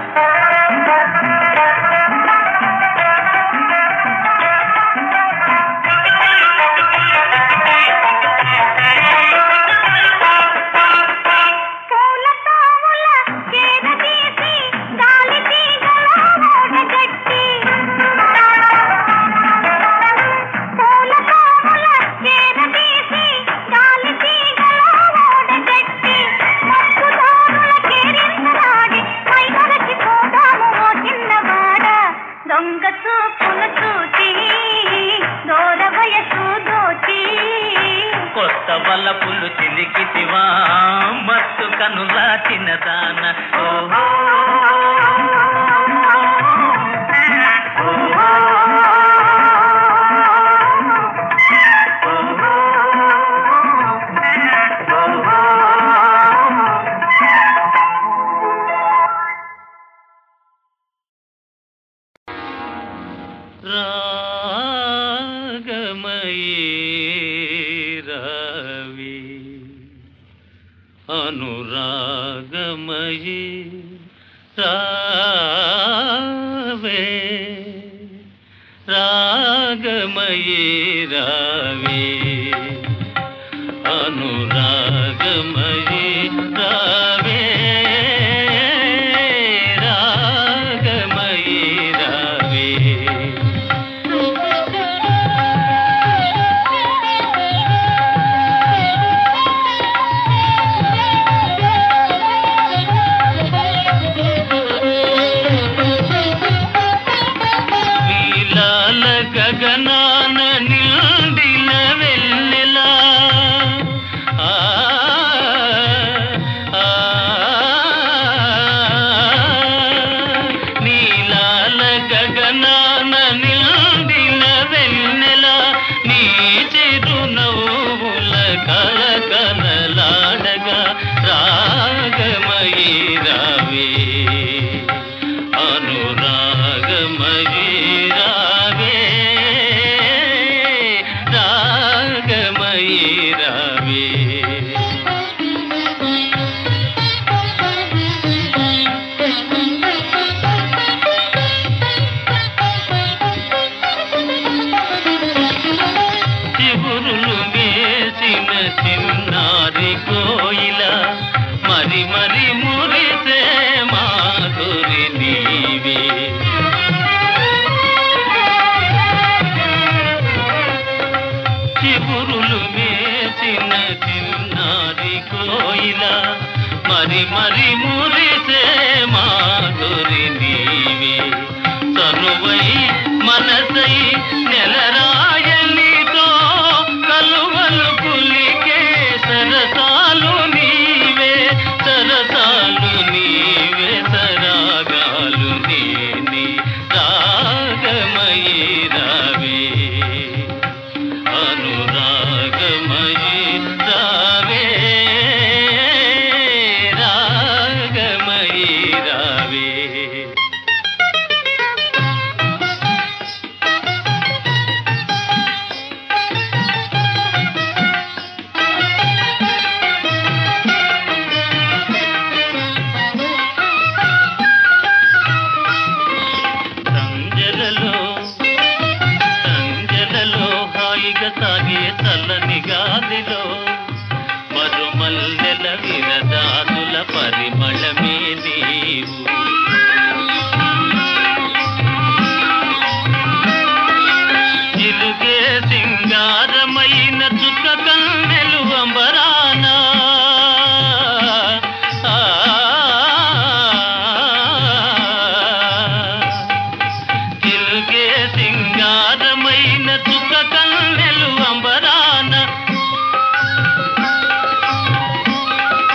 పూల తావుల చేరదీసి గాలి తీగల ఓడగట్టి పూల తావుల చేరదీసి గాలి తీగల ఓడగట్టి మత్తు దారుల కేరింతలాడి పై మరచిపోదాము ఓ చిన్నవాడ దొంగ చూపుల చూచి దూర వయసు దోచి కొత్త వలపులు చిలికితివా మత్తు కనులా చిన్నదాన ఓహో రాగమయీ రవి అనురాగమయీ రావే రాగమయీ రావే అనురాగమయీ రావే రాగమయీ రావే నీలాల గగనాన నిండిన వెన్నెలా ఆ, ఆ, నీలాల గగనాన నిండిన వెన్నెలా నీ చిరునవ్వుల కలకలలాడగా రాగమయీ రావే అనురాగమయీ రావే రాగమయీ రావే చిగురులు వేసిన చిన్నారి కోయిల మరి మరి మురిసే మాధురి నీవే చిగురులు వేసిన చిన్నారి కోయిల మరి మరి మురిసే మాధురి నీవే తనువై మనసై నెలరాయలితో కలువలు పులికే సరసాలు నీవే సరసాలు నీవే సరాగాలు నేనే రాగమయీ రావే అనురాగమయీ రావే రాగమయీ రావే సంజలలో సంజలలో హాయిగా సాగే చల్లని గాలిలో మరుమల్లెల విరదానుల పరిమళమే నీవు ఇరుగే సింగారమైన చుక్క కన్నెలు అంబరానా ఆ, తిరుగే సింగారమైన చుక్క కన్నెలు అంబరాన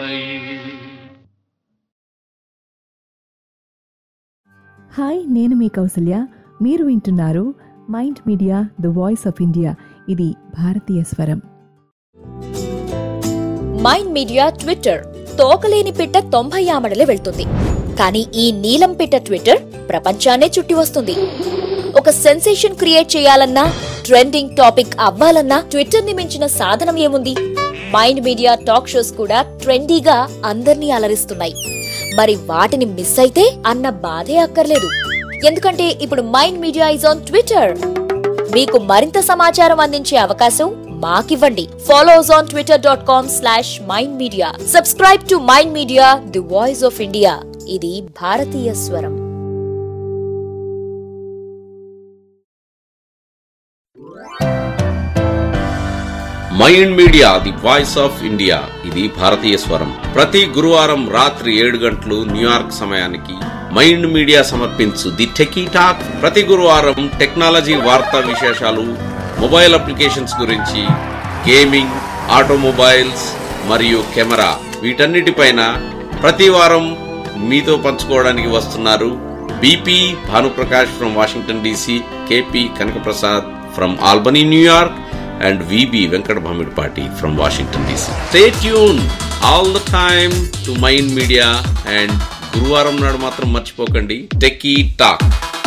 భాగ్యమై హాయ్ నేను మీ కౌసల్య మీరు వింటున్నారు Mind Media the voice of India ఇది భారతీయ స్వరం మైండ్ మీడియా ట్విట్టర్ తోకలేని పిట్ట తొంభై ఆమడలే వెళ్తుంది కానీ ఈ నీలం పిట్ట ట్విట్టర్ ప్రపంచాన్నే చుట్టి వస్తుంది ఒక సెన్సేషన్ క్రియేట్ చేయాలన్నా ట్రెండింగ్ టాపిక్ అవ్వాలన్నా ట్విట్టర్ ని మించిన సాధనం ఏముంది మైండ్ మీడియా టాక్ షోస్ కూడా ట్రెండీగా అందర్నీ అలరిస్తున్నాయి మరి వాటిని మిస్ అయితే అన్న బాధే అక్కర్లేదు ఎందుకంటే ఇప్పుడు mind media is on Twitter మీకు మరింత సమాచారం అందించే అవకాశం మాకివ్వండి follow us on Twitter dot com slash mind media subscribe to mind media the voice of India ఇది భారతీయ స్వరం mind media the voice of India ఇది భారతీయ స్వరం ప్రతి గురువారం రాత్రి ఏడు గంటలు న్యూయార్క్ సమయానికి మైండ్ మీడియా సమర్పించు ది టెకీ టాక్ ప్రతి గురువారం టెక్నాలజీ వార్తా విశేషాలు మొబైల్ అప్లికేషన్స్ గురించి గేమింగ్ ఆటోమొబైల్స్ మరియు కెమెరా వీటన్నిటిపైన ప్రతి వారం మీతో పంచుకోవడానికి వస్తున్నారు BP Bhanuprakash from Washington DC KP Kanakaprasad from Albany New York and VB Venkat Bhamidpati from Washington DC. Stay tuned all the time to Mind Media and గురువారం నాడు మాత్రం మర్చిపోకండి techie talk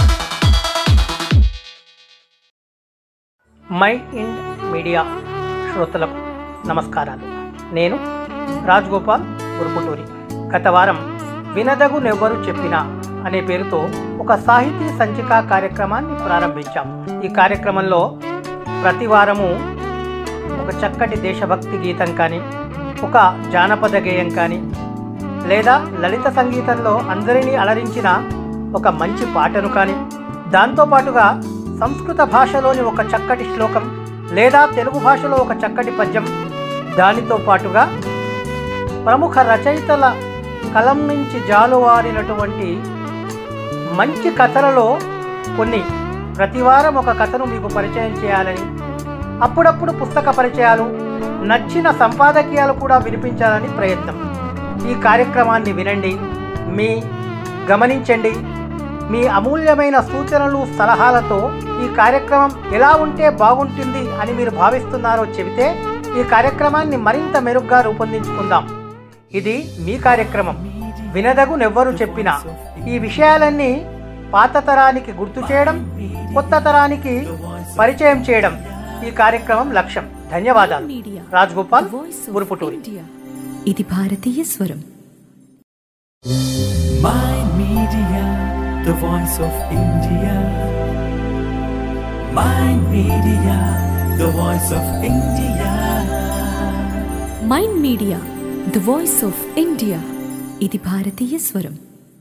Mind Media శ్రోతలకు నమస్కారాలు నేను రాజ్ గోపాల్ గురుపుటూరి గత వారం వినదగు నెవ్వరు చెప్పిన అనే పేరుతో ఒక సాహితీ సంచిక కార్యక్రమాన్ని ప్రారంభించాం ఈ కార్యక్రమంలో ప్రతి వారము ఒక చక్కటి దేశభక్తి గీతం కానీ ఒక జానపద గేయం కానీ లేదా లలిత సంగీతంలో అందరినీ అలరించిన ఒక మంచి పాటను కానీ దాంతోపాటుగా సంస్కృత భాషలోని ఒక చక్కటి శ్లోకం లేదా తెలుగు భాషలో ఒక చక్కటి పద్యం దానితో పాటుగా ప్రముఖ రచయితల కలం నుంచి జాలువారినటువంటి మంచి కథలలో కొన్ని ప్రతివారం ఒక కథను మీకు పరిచయం చేయాలని అప్పుడప్పుడు పుస్తక పరిచయాలు నచ్చిన సంపాదకీయాలు కూడా వినిపించాలని ప్రయత్నం ఈ కార్యక్రమాన్ని వినండి మీ గమనించండి మీ అమూల్యమైన సూచనలు సలహాలతో ఈ కార్యక్రమం ఎలా ఉంటే బాగుంటుంది అని మీరు భావిస్తున్నారో చెబితే ఈ కార్యక్రమాన్ని మరింత మెరుగ్గా రూపొందించుకుందాం ఇది మీ కార్యక్రమం వినదగు నెవ్వరు చెప్పినా ఈ విషయాలన్నీ పాత తరానికి గుర్తు చేయడం కొత్త తరానికి పరిచయం చేయడం ఈ కార్యక్రమం లక్ష్యం ధన్యవాదాలు రాజ్ గోపాల్ గురుపుటూరి ఇది భారతీయ స్వరం Mind Media, the voice of India. Mind Media, the voice of India. Mind Media the voice of India ఇది భారతీయ స్వరం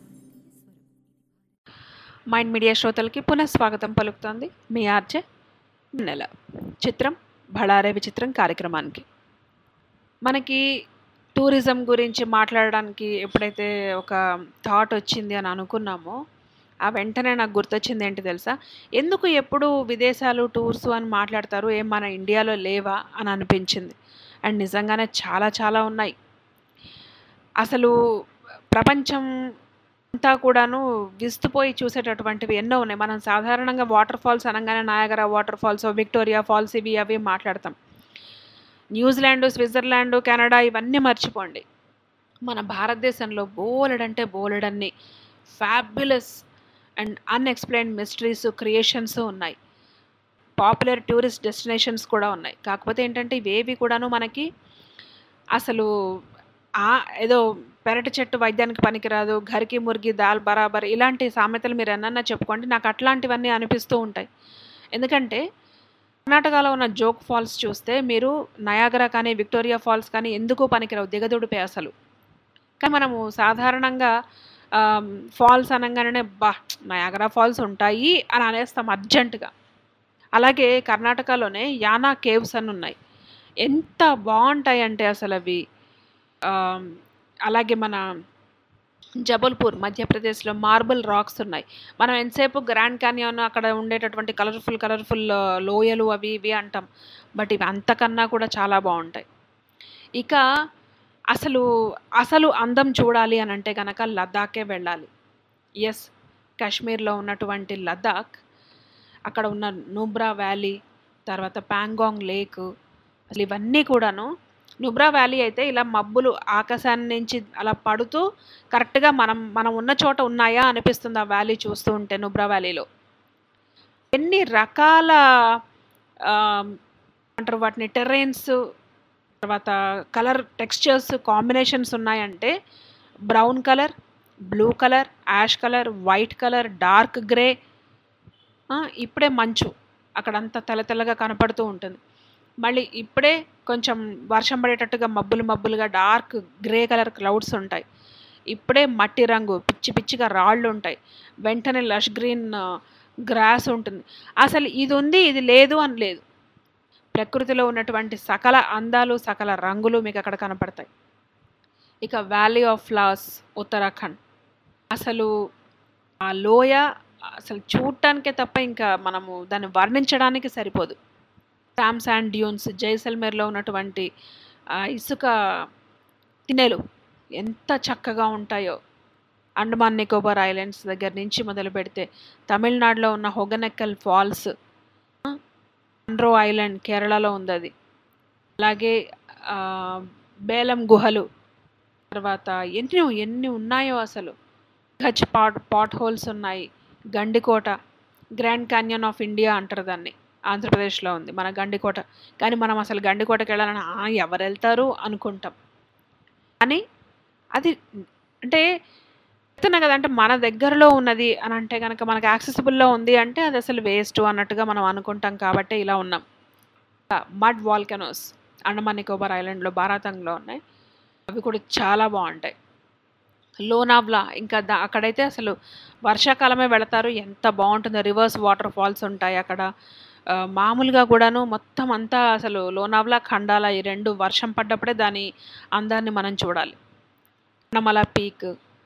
మైండ్ మీడియా శ్రోతలకి పునః స్వాగతం పలుకుతోంది మీ ఆర్జే నెల చిత్రం బళారే విచిత్రం కార్యక్రమానికి మనకి టూరిజం గురించి మాట్లాడడానికి ఎప్పుడైతే ఒక థాట్ వచ్చింది అని అనుకున్నామో ఆ వెంటనే నాకు గుర్తొచ్చింది ఏంటి తెలుసా ఎందుకు ఎప్పుడు విదేశాలు టూర్స్ అని మాట్లాడతారు ఏం మన ఇండియాలో లేవా అని అనిపించింది అండ్ నిజంగానే చాలా చాలా ఉన్నాయి అసలు ప్రపంచం అంతా కూడాను విస్తుపోయి చూసేటటువంటివి ఎన్నో ఉన్నాయి మనం సాధారణంగా వాటర్ ఫాల్స్ అనగానే Niagara waterfalls Victoria falls ఇవి అవి మాట్లాడతాం న్యూజిలాండ్ స్విట్జర్లాండ్ కెనడా ఇవన్నీ మర్చిపోండి మన భారతదేశంలో బోలెడంటే బోలెడన్ని fabulous and unexplained mysteries creations ఉన్నాయి పాపులర్ టూరిస్ట్ డెస్టినేషన్స్ కూడా ఉన్నాయి కాకపోతే ఏంటంటే ఇవేవి కూడాను మనకి అసలు ఆ ఏదో పెరటి చెట్టు వైద్యానికి పనికిరాదు ఘరికి మురిగి దాల్ బరాబర్ ఇలాంటి సామెతలు మీరు ఎన్నన్నా చెప్పుకోండి నాకు అట్లాంటివన్నీ అనిపిస్తూ ఉంటాయి ఎందుకంటే కర్ణాటకలో ఉన్న జోక్ ఫాల్స్ చూస్తే మీరు నయాగరా కానీ విక్టోరియా ఫాల్స్ కానీ ఎందుకు పనికిరావు దిగదుడిపే అసలు కానీ మనము సాధారణంగా ఫాల్స్ అనగానే బా నయాగరా ఫాల్స్ ఉంటాయి అని అనేస్తాం అర్జెంటుగా అలాగే కర్ణాటకలోనే యానా కేవ్స్ అని ఉన్నాయి ఎంత బాగుంటాయి అంటే అసలు అవి ఆమ్, అలాగే మన జబల్పూర్ మధ్యప్రదేశ్లో మార్బుల్ రాక్స్ ఉన్నాయి మనం ఎంతసేపు గ్రాండ్ క్యానియన్ అక్కడ ఉండేటటువంటి కలర్ఫుల్ కలర్ఫుల్ లోయలు అవి ఇవి అంటాం బట్ ఇవి అంతకన్నా కూడా చాలా బాగుంటాయి ఇక అసలు అసలు అందం చూడాలి అని అంటే కనుక లద్దాఖే వెళ్ళాలి ఎస్ కాశ్మీర్లో ఉన్నటువంటి లద్దాఖ్ అక్కడ ఉన్న నూబ్రా వ్యాలీ తర్వాత ప్యాంగాంగ్ లేక్ అసలు ఇవన్నీ కూడాను నుబ్రా వ్యాలీ అయితే ఇలా మబ్బులు ఆకాశాన్ని నుంచి అలా పడుతూ కరెక్ట్గా మనం మనం ఉన్న చోట ఉన్నాయా అనిపిస్తుంది ఆ వ్యాలీ చూస్తూ ఉంటే నుబ్రా వ్యాలీలో ఎన్ని రకాల ఆ, అంటారు వాటిని టెర్రైన్స్ తర్వాత కలర్ టెక్స్చర్స్ కాంబినేషన్స్ ఉన్నాయంటే brown colour blue colour ash colour white colour dark grey ఇప్పుడే మంచు అక్కడంతా తెల్ల తెల్లగా కనపడుతూ ఉంటుంది మళ్ళీ ఇప్పుడే కొంచెం వర్షం పడేటట్టుగా మబ్బులు మబ్బులుగా డార్క్ గ్రే కలర్ క్లౌడ్స్ ఉంటాయి ఇప్పుడే మట్టి రంగు పిచ్చి పిచ్చిగా రాళ్ళు ఉంటాయి వెంటనే లష్ గ్రీన్ గ్రాస్ ఉంటుంది అసలు ఇది ఉంది ఇది లేదు అని లేదు ప్రకృతిలో ఉన్నటువంటి సకల అందాలు సకల రంగులు మీకు అక్కడ కనపడతాయి ఇక వ్యాలీ ఆఫ్ ఫ్లవర్స్ ఉత్తరాఖండ్ అసలు ఆ లోయ అసలు చూడటానికే తప్ప ఇంకా మనము దాన్ని వర్ణించడానికి సరిపోదు శామ్ శాండ్ డ్యూన్స్ జైసల్మేర్లో ఉన్నటువంటి ఆ ఇసుక తినెలు ఎంత చక్కగా ఉంటాయో అండమాన్ నికోబార్ ఐలాండ్స్ దగ్గర నుంచి మొదలు పెడితే తమిళనాడులో ఉన్న హొగనెక్కల్ ఫాల్స్ ఆండ్రో ఐలాండ్ కేరళలో ఉంది అది అలాగే ఆ, బేలం గుహలు తర్వాత ఎన్ని ఎన్ని ఉన్నాయో అసలు గచ్ పాట్ పాట్ హోల్స్ ఉన్నాయి Gandikota Grand Canyon of India అంటారు దాన్ని ఆంధ్రప్రదేశ్లో ఉంది మన గండికోట కానీ మనం అసలు గండికోటకి వెళ్ళాలని "ఆ, ఎవరు వెళ్తారు అనుకుంటాం కానీ అది అంటే చెప్తున్నా కదా అంటే మన దగ్గరలో ఉన్నది అని అంటే కనుక మనకు యాక్సెసిబుల్లో ఉంది అంటే అది అసలు వేస్ట్ అన్నట్టుగా మనం అనుకుంటాం కాబట్టి ఇలా ఉన్నాం మడ్ వాల్కెనోస్ అండమాన్ నికోబార్ ఐలాండ్లో భారతంలో ఉన్నాయి అవి కూడా చాలా బాగుంటాయి లోనావ్లా ఇంకా దా అక్కడైతే అసలు వర్షాకాలమే వెళతారు ఎంత బాగుంటుందో రివర్స్ వాటర్ ఫాల్స్ ఉంటాయి అక్కడ ఆ, మామూలుగా కూడాను మొత్తం అంతా అసలు లోనావ్లా ఖండాల ఈ రెండు వర్షం పడ్డప్పుడే దాని అందాన్ని మనం చూడాలి నమల పీక్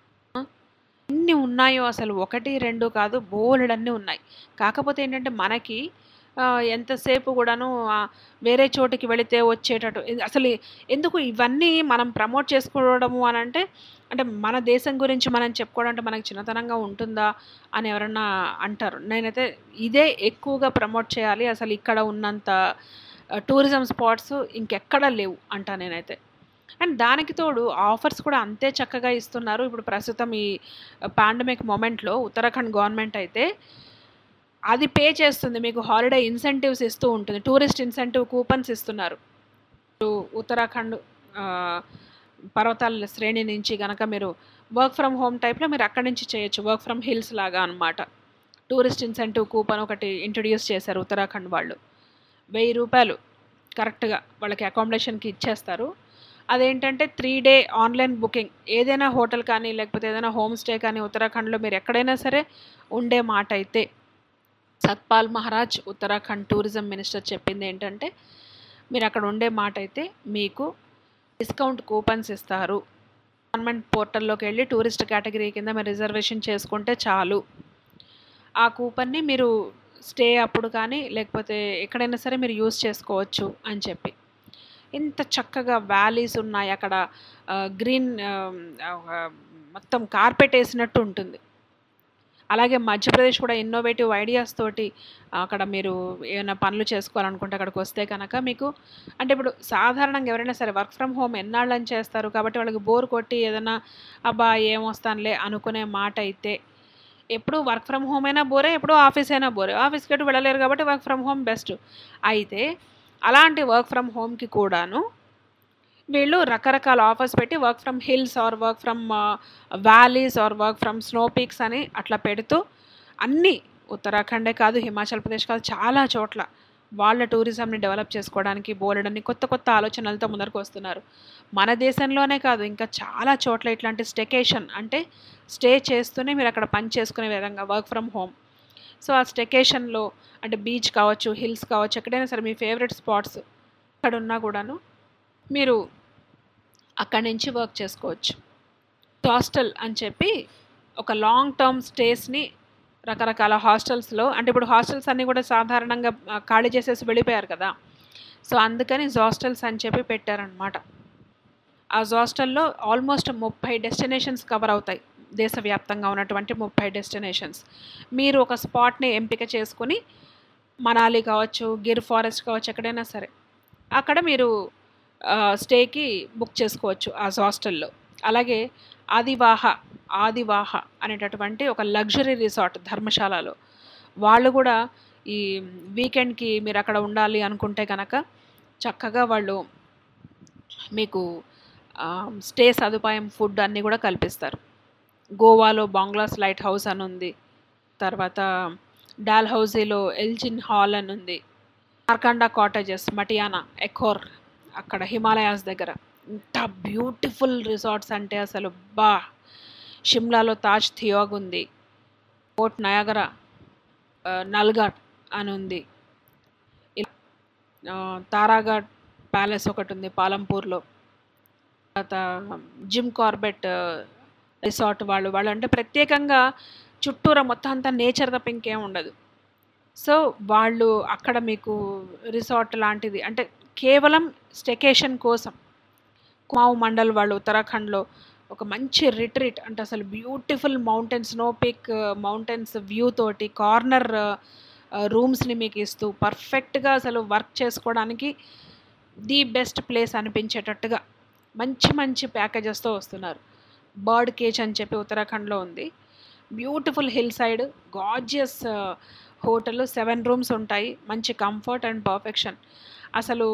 ఎన్ని ఉన్నాయో అసలు ఒకటి రెండు కాదు బోలెడన్ని ఉన్నాయి కాకపోతే ఏంటంటే మనకి ఆ, ఎంతసేపు కూడాను ఆ, వేరే చోటికి వెళితే వచ్చేటట్టు ఇది అసలు ఎందుకు ఇవన్నీ మనం ప్రమోట్ చేసుకోవడము అని అంటే అంటే మన దేశం గురించి మనం చెప్పుకోవడం అంటే మనకి చిన్నతనంగా ఉంటుందా అని ఎవరన్నా అంటారు నేనైతే ఇదే ఎక్కువగా ప్రమోట్ చేయాలి అసలు ఇక్కడ ఉన్నంత టూరిజం స్పాట్స్ ఇంకెక్కడ లేవు అంటా నేనైతే అండ్ దానికి తోడు ఆఫర్స్ కూడా అంతే చక్కగా ఇస్తున్నారు ఇప్పుడు ప్రస్తుతం ఈ పాండమిక్ మూమెంట్లో ఉత్తరాఖండ్ గవర్నమెంట్ అయితే అది పే చేస్తుంది మీకు హాలిడే ఇన్సెంటివ్స్ ఇస్తూ ఉంటుంది టూరిస్ట్ ఇన్సెంటివ్ కూపన్స్ ఇస్తున్నారు ఇప్పుడు ఉత్తరాఖండ్ ఆ, పర్వతాల శ్రేణి నుంచి కనుక మీరు వర్క్ ఫ్రమ్ హోమ్ టైప్లో మీరు అక్కడి నుంచి చేయొచ్చు వర్క్ ఫ్రమ్ హిల్స్ లాగా అనమాట టూరిస్ట్ ఇన్సెంటివ్ కూపన్ ఒకటి ఇంట్రడ్యూస్ చేశారు ఉత్తరాఖండ్ వాళ్ళు వెయ్యి రూపాయలు కరెక్ట్గా వాళ్ళకి అకామిడేషన్కి ఇచ్చేస్తారు అదేంటంటే త్రీ డే ఆన్లైన్ బుకింగ్ ఏదైనా హోటల్ కానీ లేకపోతే ఏదైనా హోమ్ స్టే కానీ ఉత్తరాఖండ్లో మీరు ఎక్కడైనా సరే ఉండే మాట అయితే సత్పాల్ మహారాజ్ ఉత్తరాఖండ్ టూరిజం మినిస్టర్ చెప్పింది ఏంటంటే మీరు అక్కడ ఉండే మాట అయితే మీకు డిస్కౌంట్ కూపన్స్ ఇస్తారు గవర్నమెంట్ పోర్టల్లోకి వెళ్ళి టూరిస్ట్ కేటగిరీ కింద మీరు రిజర్వేషన్ చేసుకుంటే చాలు ఆ కూపన్ని మీరు స్టే అప్పుడు కానీ లేకపోతే ఎక్కడైనా సరే మీరు యూస్ చేసుకోవచ్చు అని చెప్పి ఇంత చక్కగా వ్యాలీస్ ఉన్నాయి అక్కడ గ్రీన్ మొత్తం కార్పెట్ వేసినట్టు ఉంటుంది అలాగే మధ్యప్రదేశ్ కూడా ఇన్నోవేటివ్ ఐడియాస్ తోటి అక్కడ మీరు ఏమైనా పనులు చేసుకోవాలనుకుంటే అక్కడికి వస్తే కనుక మీకు అంటే ఇప్పుడు సాధారణంగా ఎవరైనా సరే వర్క్ ఫ్రమ్ హోమ్ ఎన్నాళ్ళని చేస్తారు కాబట్టి వాళ్ళకి బోర్ కొట్టి ఏదైనా అబ్బా ఏమొస్తానులే అనుకునే మాట అయితే ఎప్పుడు వర్క్ ఫ్రమ్ హోమ్ అయినా బోరే ఎప్పుడు ఆఫీస్ అయినా బోరే ఆఫీస్కి ఎటు వెళ్ళలేరు కాబట్టి వర్క్ ఫ్రమ్ హోమ్ బెస్ట్ అయితే అలాంటి వర్క్ ఫ్రమ్ హోమ్కి కూడాను వీళ్ళు రకరకాల ఆఫర్స్ పెట్టి work from hills or work from valleys or work from snow peaks అని అట్లా పెడుతూ అన్నీ ఉత్తరాఖండే కాదు హిమాచల్ ప్రదేశ్ కాదు చాలా చోట్ల వాళ్ళ టూరిజంని డెవలప్ చేసుకోవడానికి బోలెడన్ని కొత్త కొత్త ఆలోచనలతో ముందరకు వస్తున్నారు మన దేశంలోనే కాదు ఇంకా చాలా చోట్ల ఇట్లాంటి స్టెకేషన్ అంటే స్టే చేస్తూనే మీరు అక్కడ పని చేసుకునే విధంగా వర్క్ ఫ్రమ్ హోమ్ సో ఆ స్టెకేషన్లో అంటే బీచ్ కావచ్చు హిల్స్ కావచ్చు ఎక్కడైనా సరే మీ ఫేవరెట్ స్పాట్స్ అక్కడ ఉన్నా కూడాను మీరు అక్కడి నుంచి వర్క్ చేసుకోవచ్చు హాస్టల్ అని చెప్పి ఒక లాంగ్ టర్మ్ స్టేస్ని రకరకాల హాస్టల్స్లో అంటే ఇప్పుడు హాస్టల్స్ అన్నీ కూడా సాధారణంగా ఆ, ఖాళీ చేసేసి వెళ్ళిపోయారు కదా సో అందుకని హాస్టల్స్ అని చెప్పి పెట్టారనమాట ఆ హాస్టల్లో ఆల్మోస్ట్ ముప్పై డెస్టినేషన్స్ కవర్ అవుతాయి దేశవ్యాప్తంగా ఉన్నటువంటి ముప్పై డెస్టినేషన్స్ మీరు ఒక స్పాట్ని ఎంపిక చేసుకుని మనాలి కావచ్చు గిర్ ఫారెస్ట్ కావచ్చు ఎక్కడైనా సరే అక్కడ మీరు స్టేకి బుక్ చేసుకోవచ్చు ఆ హాస్టల్లో అలాగే ఆదివాహ ఆదివాహ అనేటటువంటి ఒక లగ్జరీ రిసార్ట్ ధర్మశాలలో వాళ్ళు కూడా ఈ వీకెండ్కి మీరు అక్కడ ఉండాలి అనుకుంటే కనుక చక్కగా వాళ్ళు మీకు స్టే సదుపాయం ఫుడ్ అన్నీ కూడా కల్పిస్తారు గోవాలో బాంగ్లాస్ లైట్ హౌస్ అని ఉంది తర్వాత డాల్ హౌజీలో ఎల్జిన్ హాల్ అని ఉంది మార్కండా కాటేజెస్ మటియానా ఎకోర్ అక్కడ హిమాలయాస్ దగ్గర ఇంత బ్యూటిఫుల్ రిసార్ట్స్ అంటే అసలు బా షిమ్లాలో తాజ్ థియోగ్ ఉంది పోర్ట్ నయాగరా నల్ఘాట్ అని ఉంది తారాఘాట్ ప్యాలెస్ ఒకటి ఉంది పాలంపూర్లో తర్వాత జిమ్ కార్బెట్ రిసార్ట్ వాళ్ళు వాళ్ళు అంటే ప్రత్యేకంగా చుట్టూరా మొత్తం అంతా నేచర్ తప్ప ఇంకేం ఉండదు సో వాళ్ళు అక్కడ మీకు రిసార్ట్ లాంటిది అంటే కేవలం స్టెకేషన్ కోసం కుమావు మండల్ వాళ్ళు ఉత్తరాఖండ్లో ఒక మంచి రిట్రీట్ అంటే అసలు beautiful mountains snow peak mountains view తోటి కార్నర్ రూమ్స్ని మీకు ఇస్తూ పర్ఫెక్ట్గా అసలు వర్క్ చేసుకోవడానికి ది బెస్ట్ ప్లేస్ అనిపించేటట్టుగా మంచి మంచి ప్యాకేజెస్తో వస్తున్నారు బర్డ్ కేజ్ అని చెప్పి ఉత్తరాఖండ్లో ఉంది beautiful hillside gorgeous hotel seven rooms ఉంటాయి మంచి కంఫర్ట్ అండ్ పర్ఫెక్షన్ అసలు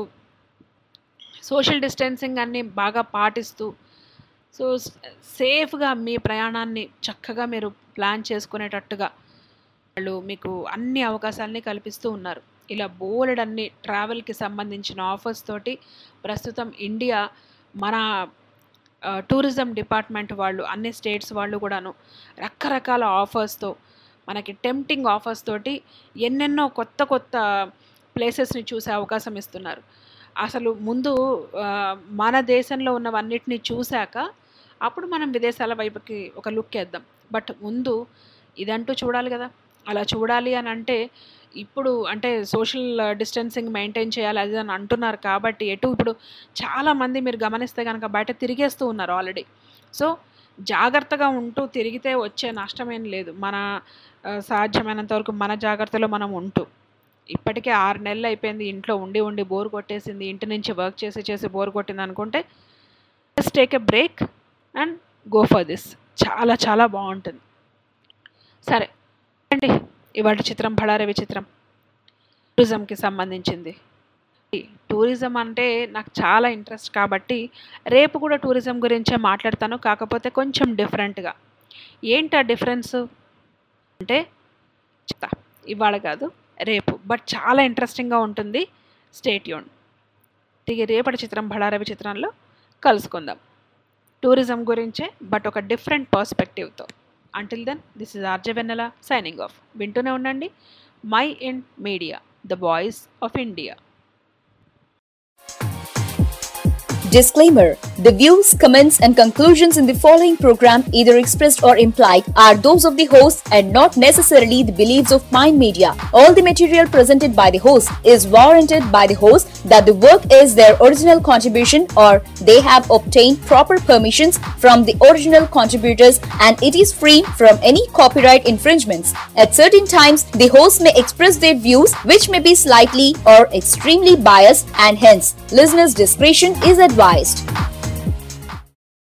సోషల్ డిస్టెన్సింగ్ అన్నీ బాగా పాటిస్తూ సో సేఫ్గా మీ ప్రయాణాన్ని చక్కగా మీరు ప్లాన్ చేసుకునేటట్టుగా వాళ్ళు మీకు అన్ని అవకాశాలని కల్పిస్తూ ఉన్నారు ఇలా బోలెడ్ అన్ని ట్రావెల్కి సంబంధించిన ఆఫర్స్ తోటి ప్రస్తుతం ఇండియా మన టూరిజం డిపార్ట్మెంట్ వాళ్ళు అన్ని స్టేట్స్ వాళ్ళు కూడాను రకరకాల ఆఫర్స్తో మనకి టెంప్టింగ్ ఆఫర్స్ తోటి ఎన్నెన్నో కొత్త కొత్త ప్లేసెస్ని చూసే అవకాశం ఇస్తున్నారు అసలు ముందు మన దేశంలో ఉన్నవన్నిటిని చూశాక అప్పుడు మనం విదేశాల వైపుకి ఒక లుక్ వేద్దాం బట్ ముందు ఇదంటూ చూడాలి కదా అలా చూడాలి అని అంటే ఇప్పుడు అంటే సోషల్ డిస్టెన్సింగ్ మెయింటైన్ చేయాలి అది అని అంటున్నారు కాబట్టి ఎటు ఇప్పుడు చాలామంది మీరు గమనిస్తే కనుక బయట తిరిగేస్తూ ఉన్నారు ఆల్రెడీ సో జాగ్రత్తగా ఉంటూ తిరిగితే వచ్చే నష్టమేం లేదు మన సాధ్యమైనంత వరకు మన జాగ్రత్తలో మనం ఉంటూ ఇప్పటికే ఆరు నెలలు అయిపోయింది ఇంట్లో ఉండి ఉండి బోర్ కొట్టేసింది ఇంటి నుంచి వర్క్ చేసి చేసి బోర్ కొట్టింది అనుకుంటే just take a break and go for this చాలా చాలా బాగుంటుంది సరే అండి ఇవాటి చిత్రం బళారవి చిత్రం టూరిజంకి సంబంధించింది టూరిజం అంటే నాకు చాలా ఇంట్రెస్ట్ కాబట్టి రేపు కూడా టూరిజం గురించే మాట్లాడతాను కాకపోతే కొంచెం డిఫరెంట్గా ఏంటి ఆ డిఫరెన్స్ అంటే చెప్తా ఇవాళ కాదు రేపు బట్ చాలా ఇంట్రెస్టింగ్గా ఉంటుంది స్టేట్ యూన్ తిరిగి రేపటి చిత్రం బళారవి చిత్రంలో కలుసుకుందాం టూరిజం గురించే బట్ ఒక డిఫరెంట్ పర్స్పెక్టివ్తో until then this is RJ Vennela signing off వింటూనే ఉండండి Mind Media the voice of India Disclaimer The views, comments, and conclusions in the following program, either expressed or implied, are those of the host and not necessarily the beliefs of Mind Media. All the material presented by the host is warranted by the host that the work is their original contribution or they have obtained proper permissions from the original contributors and it is free from any copyright infringements. At certain times, the host may express their views which may be slightly or extremely biased and hence listeners' discretion is advised.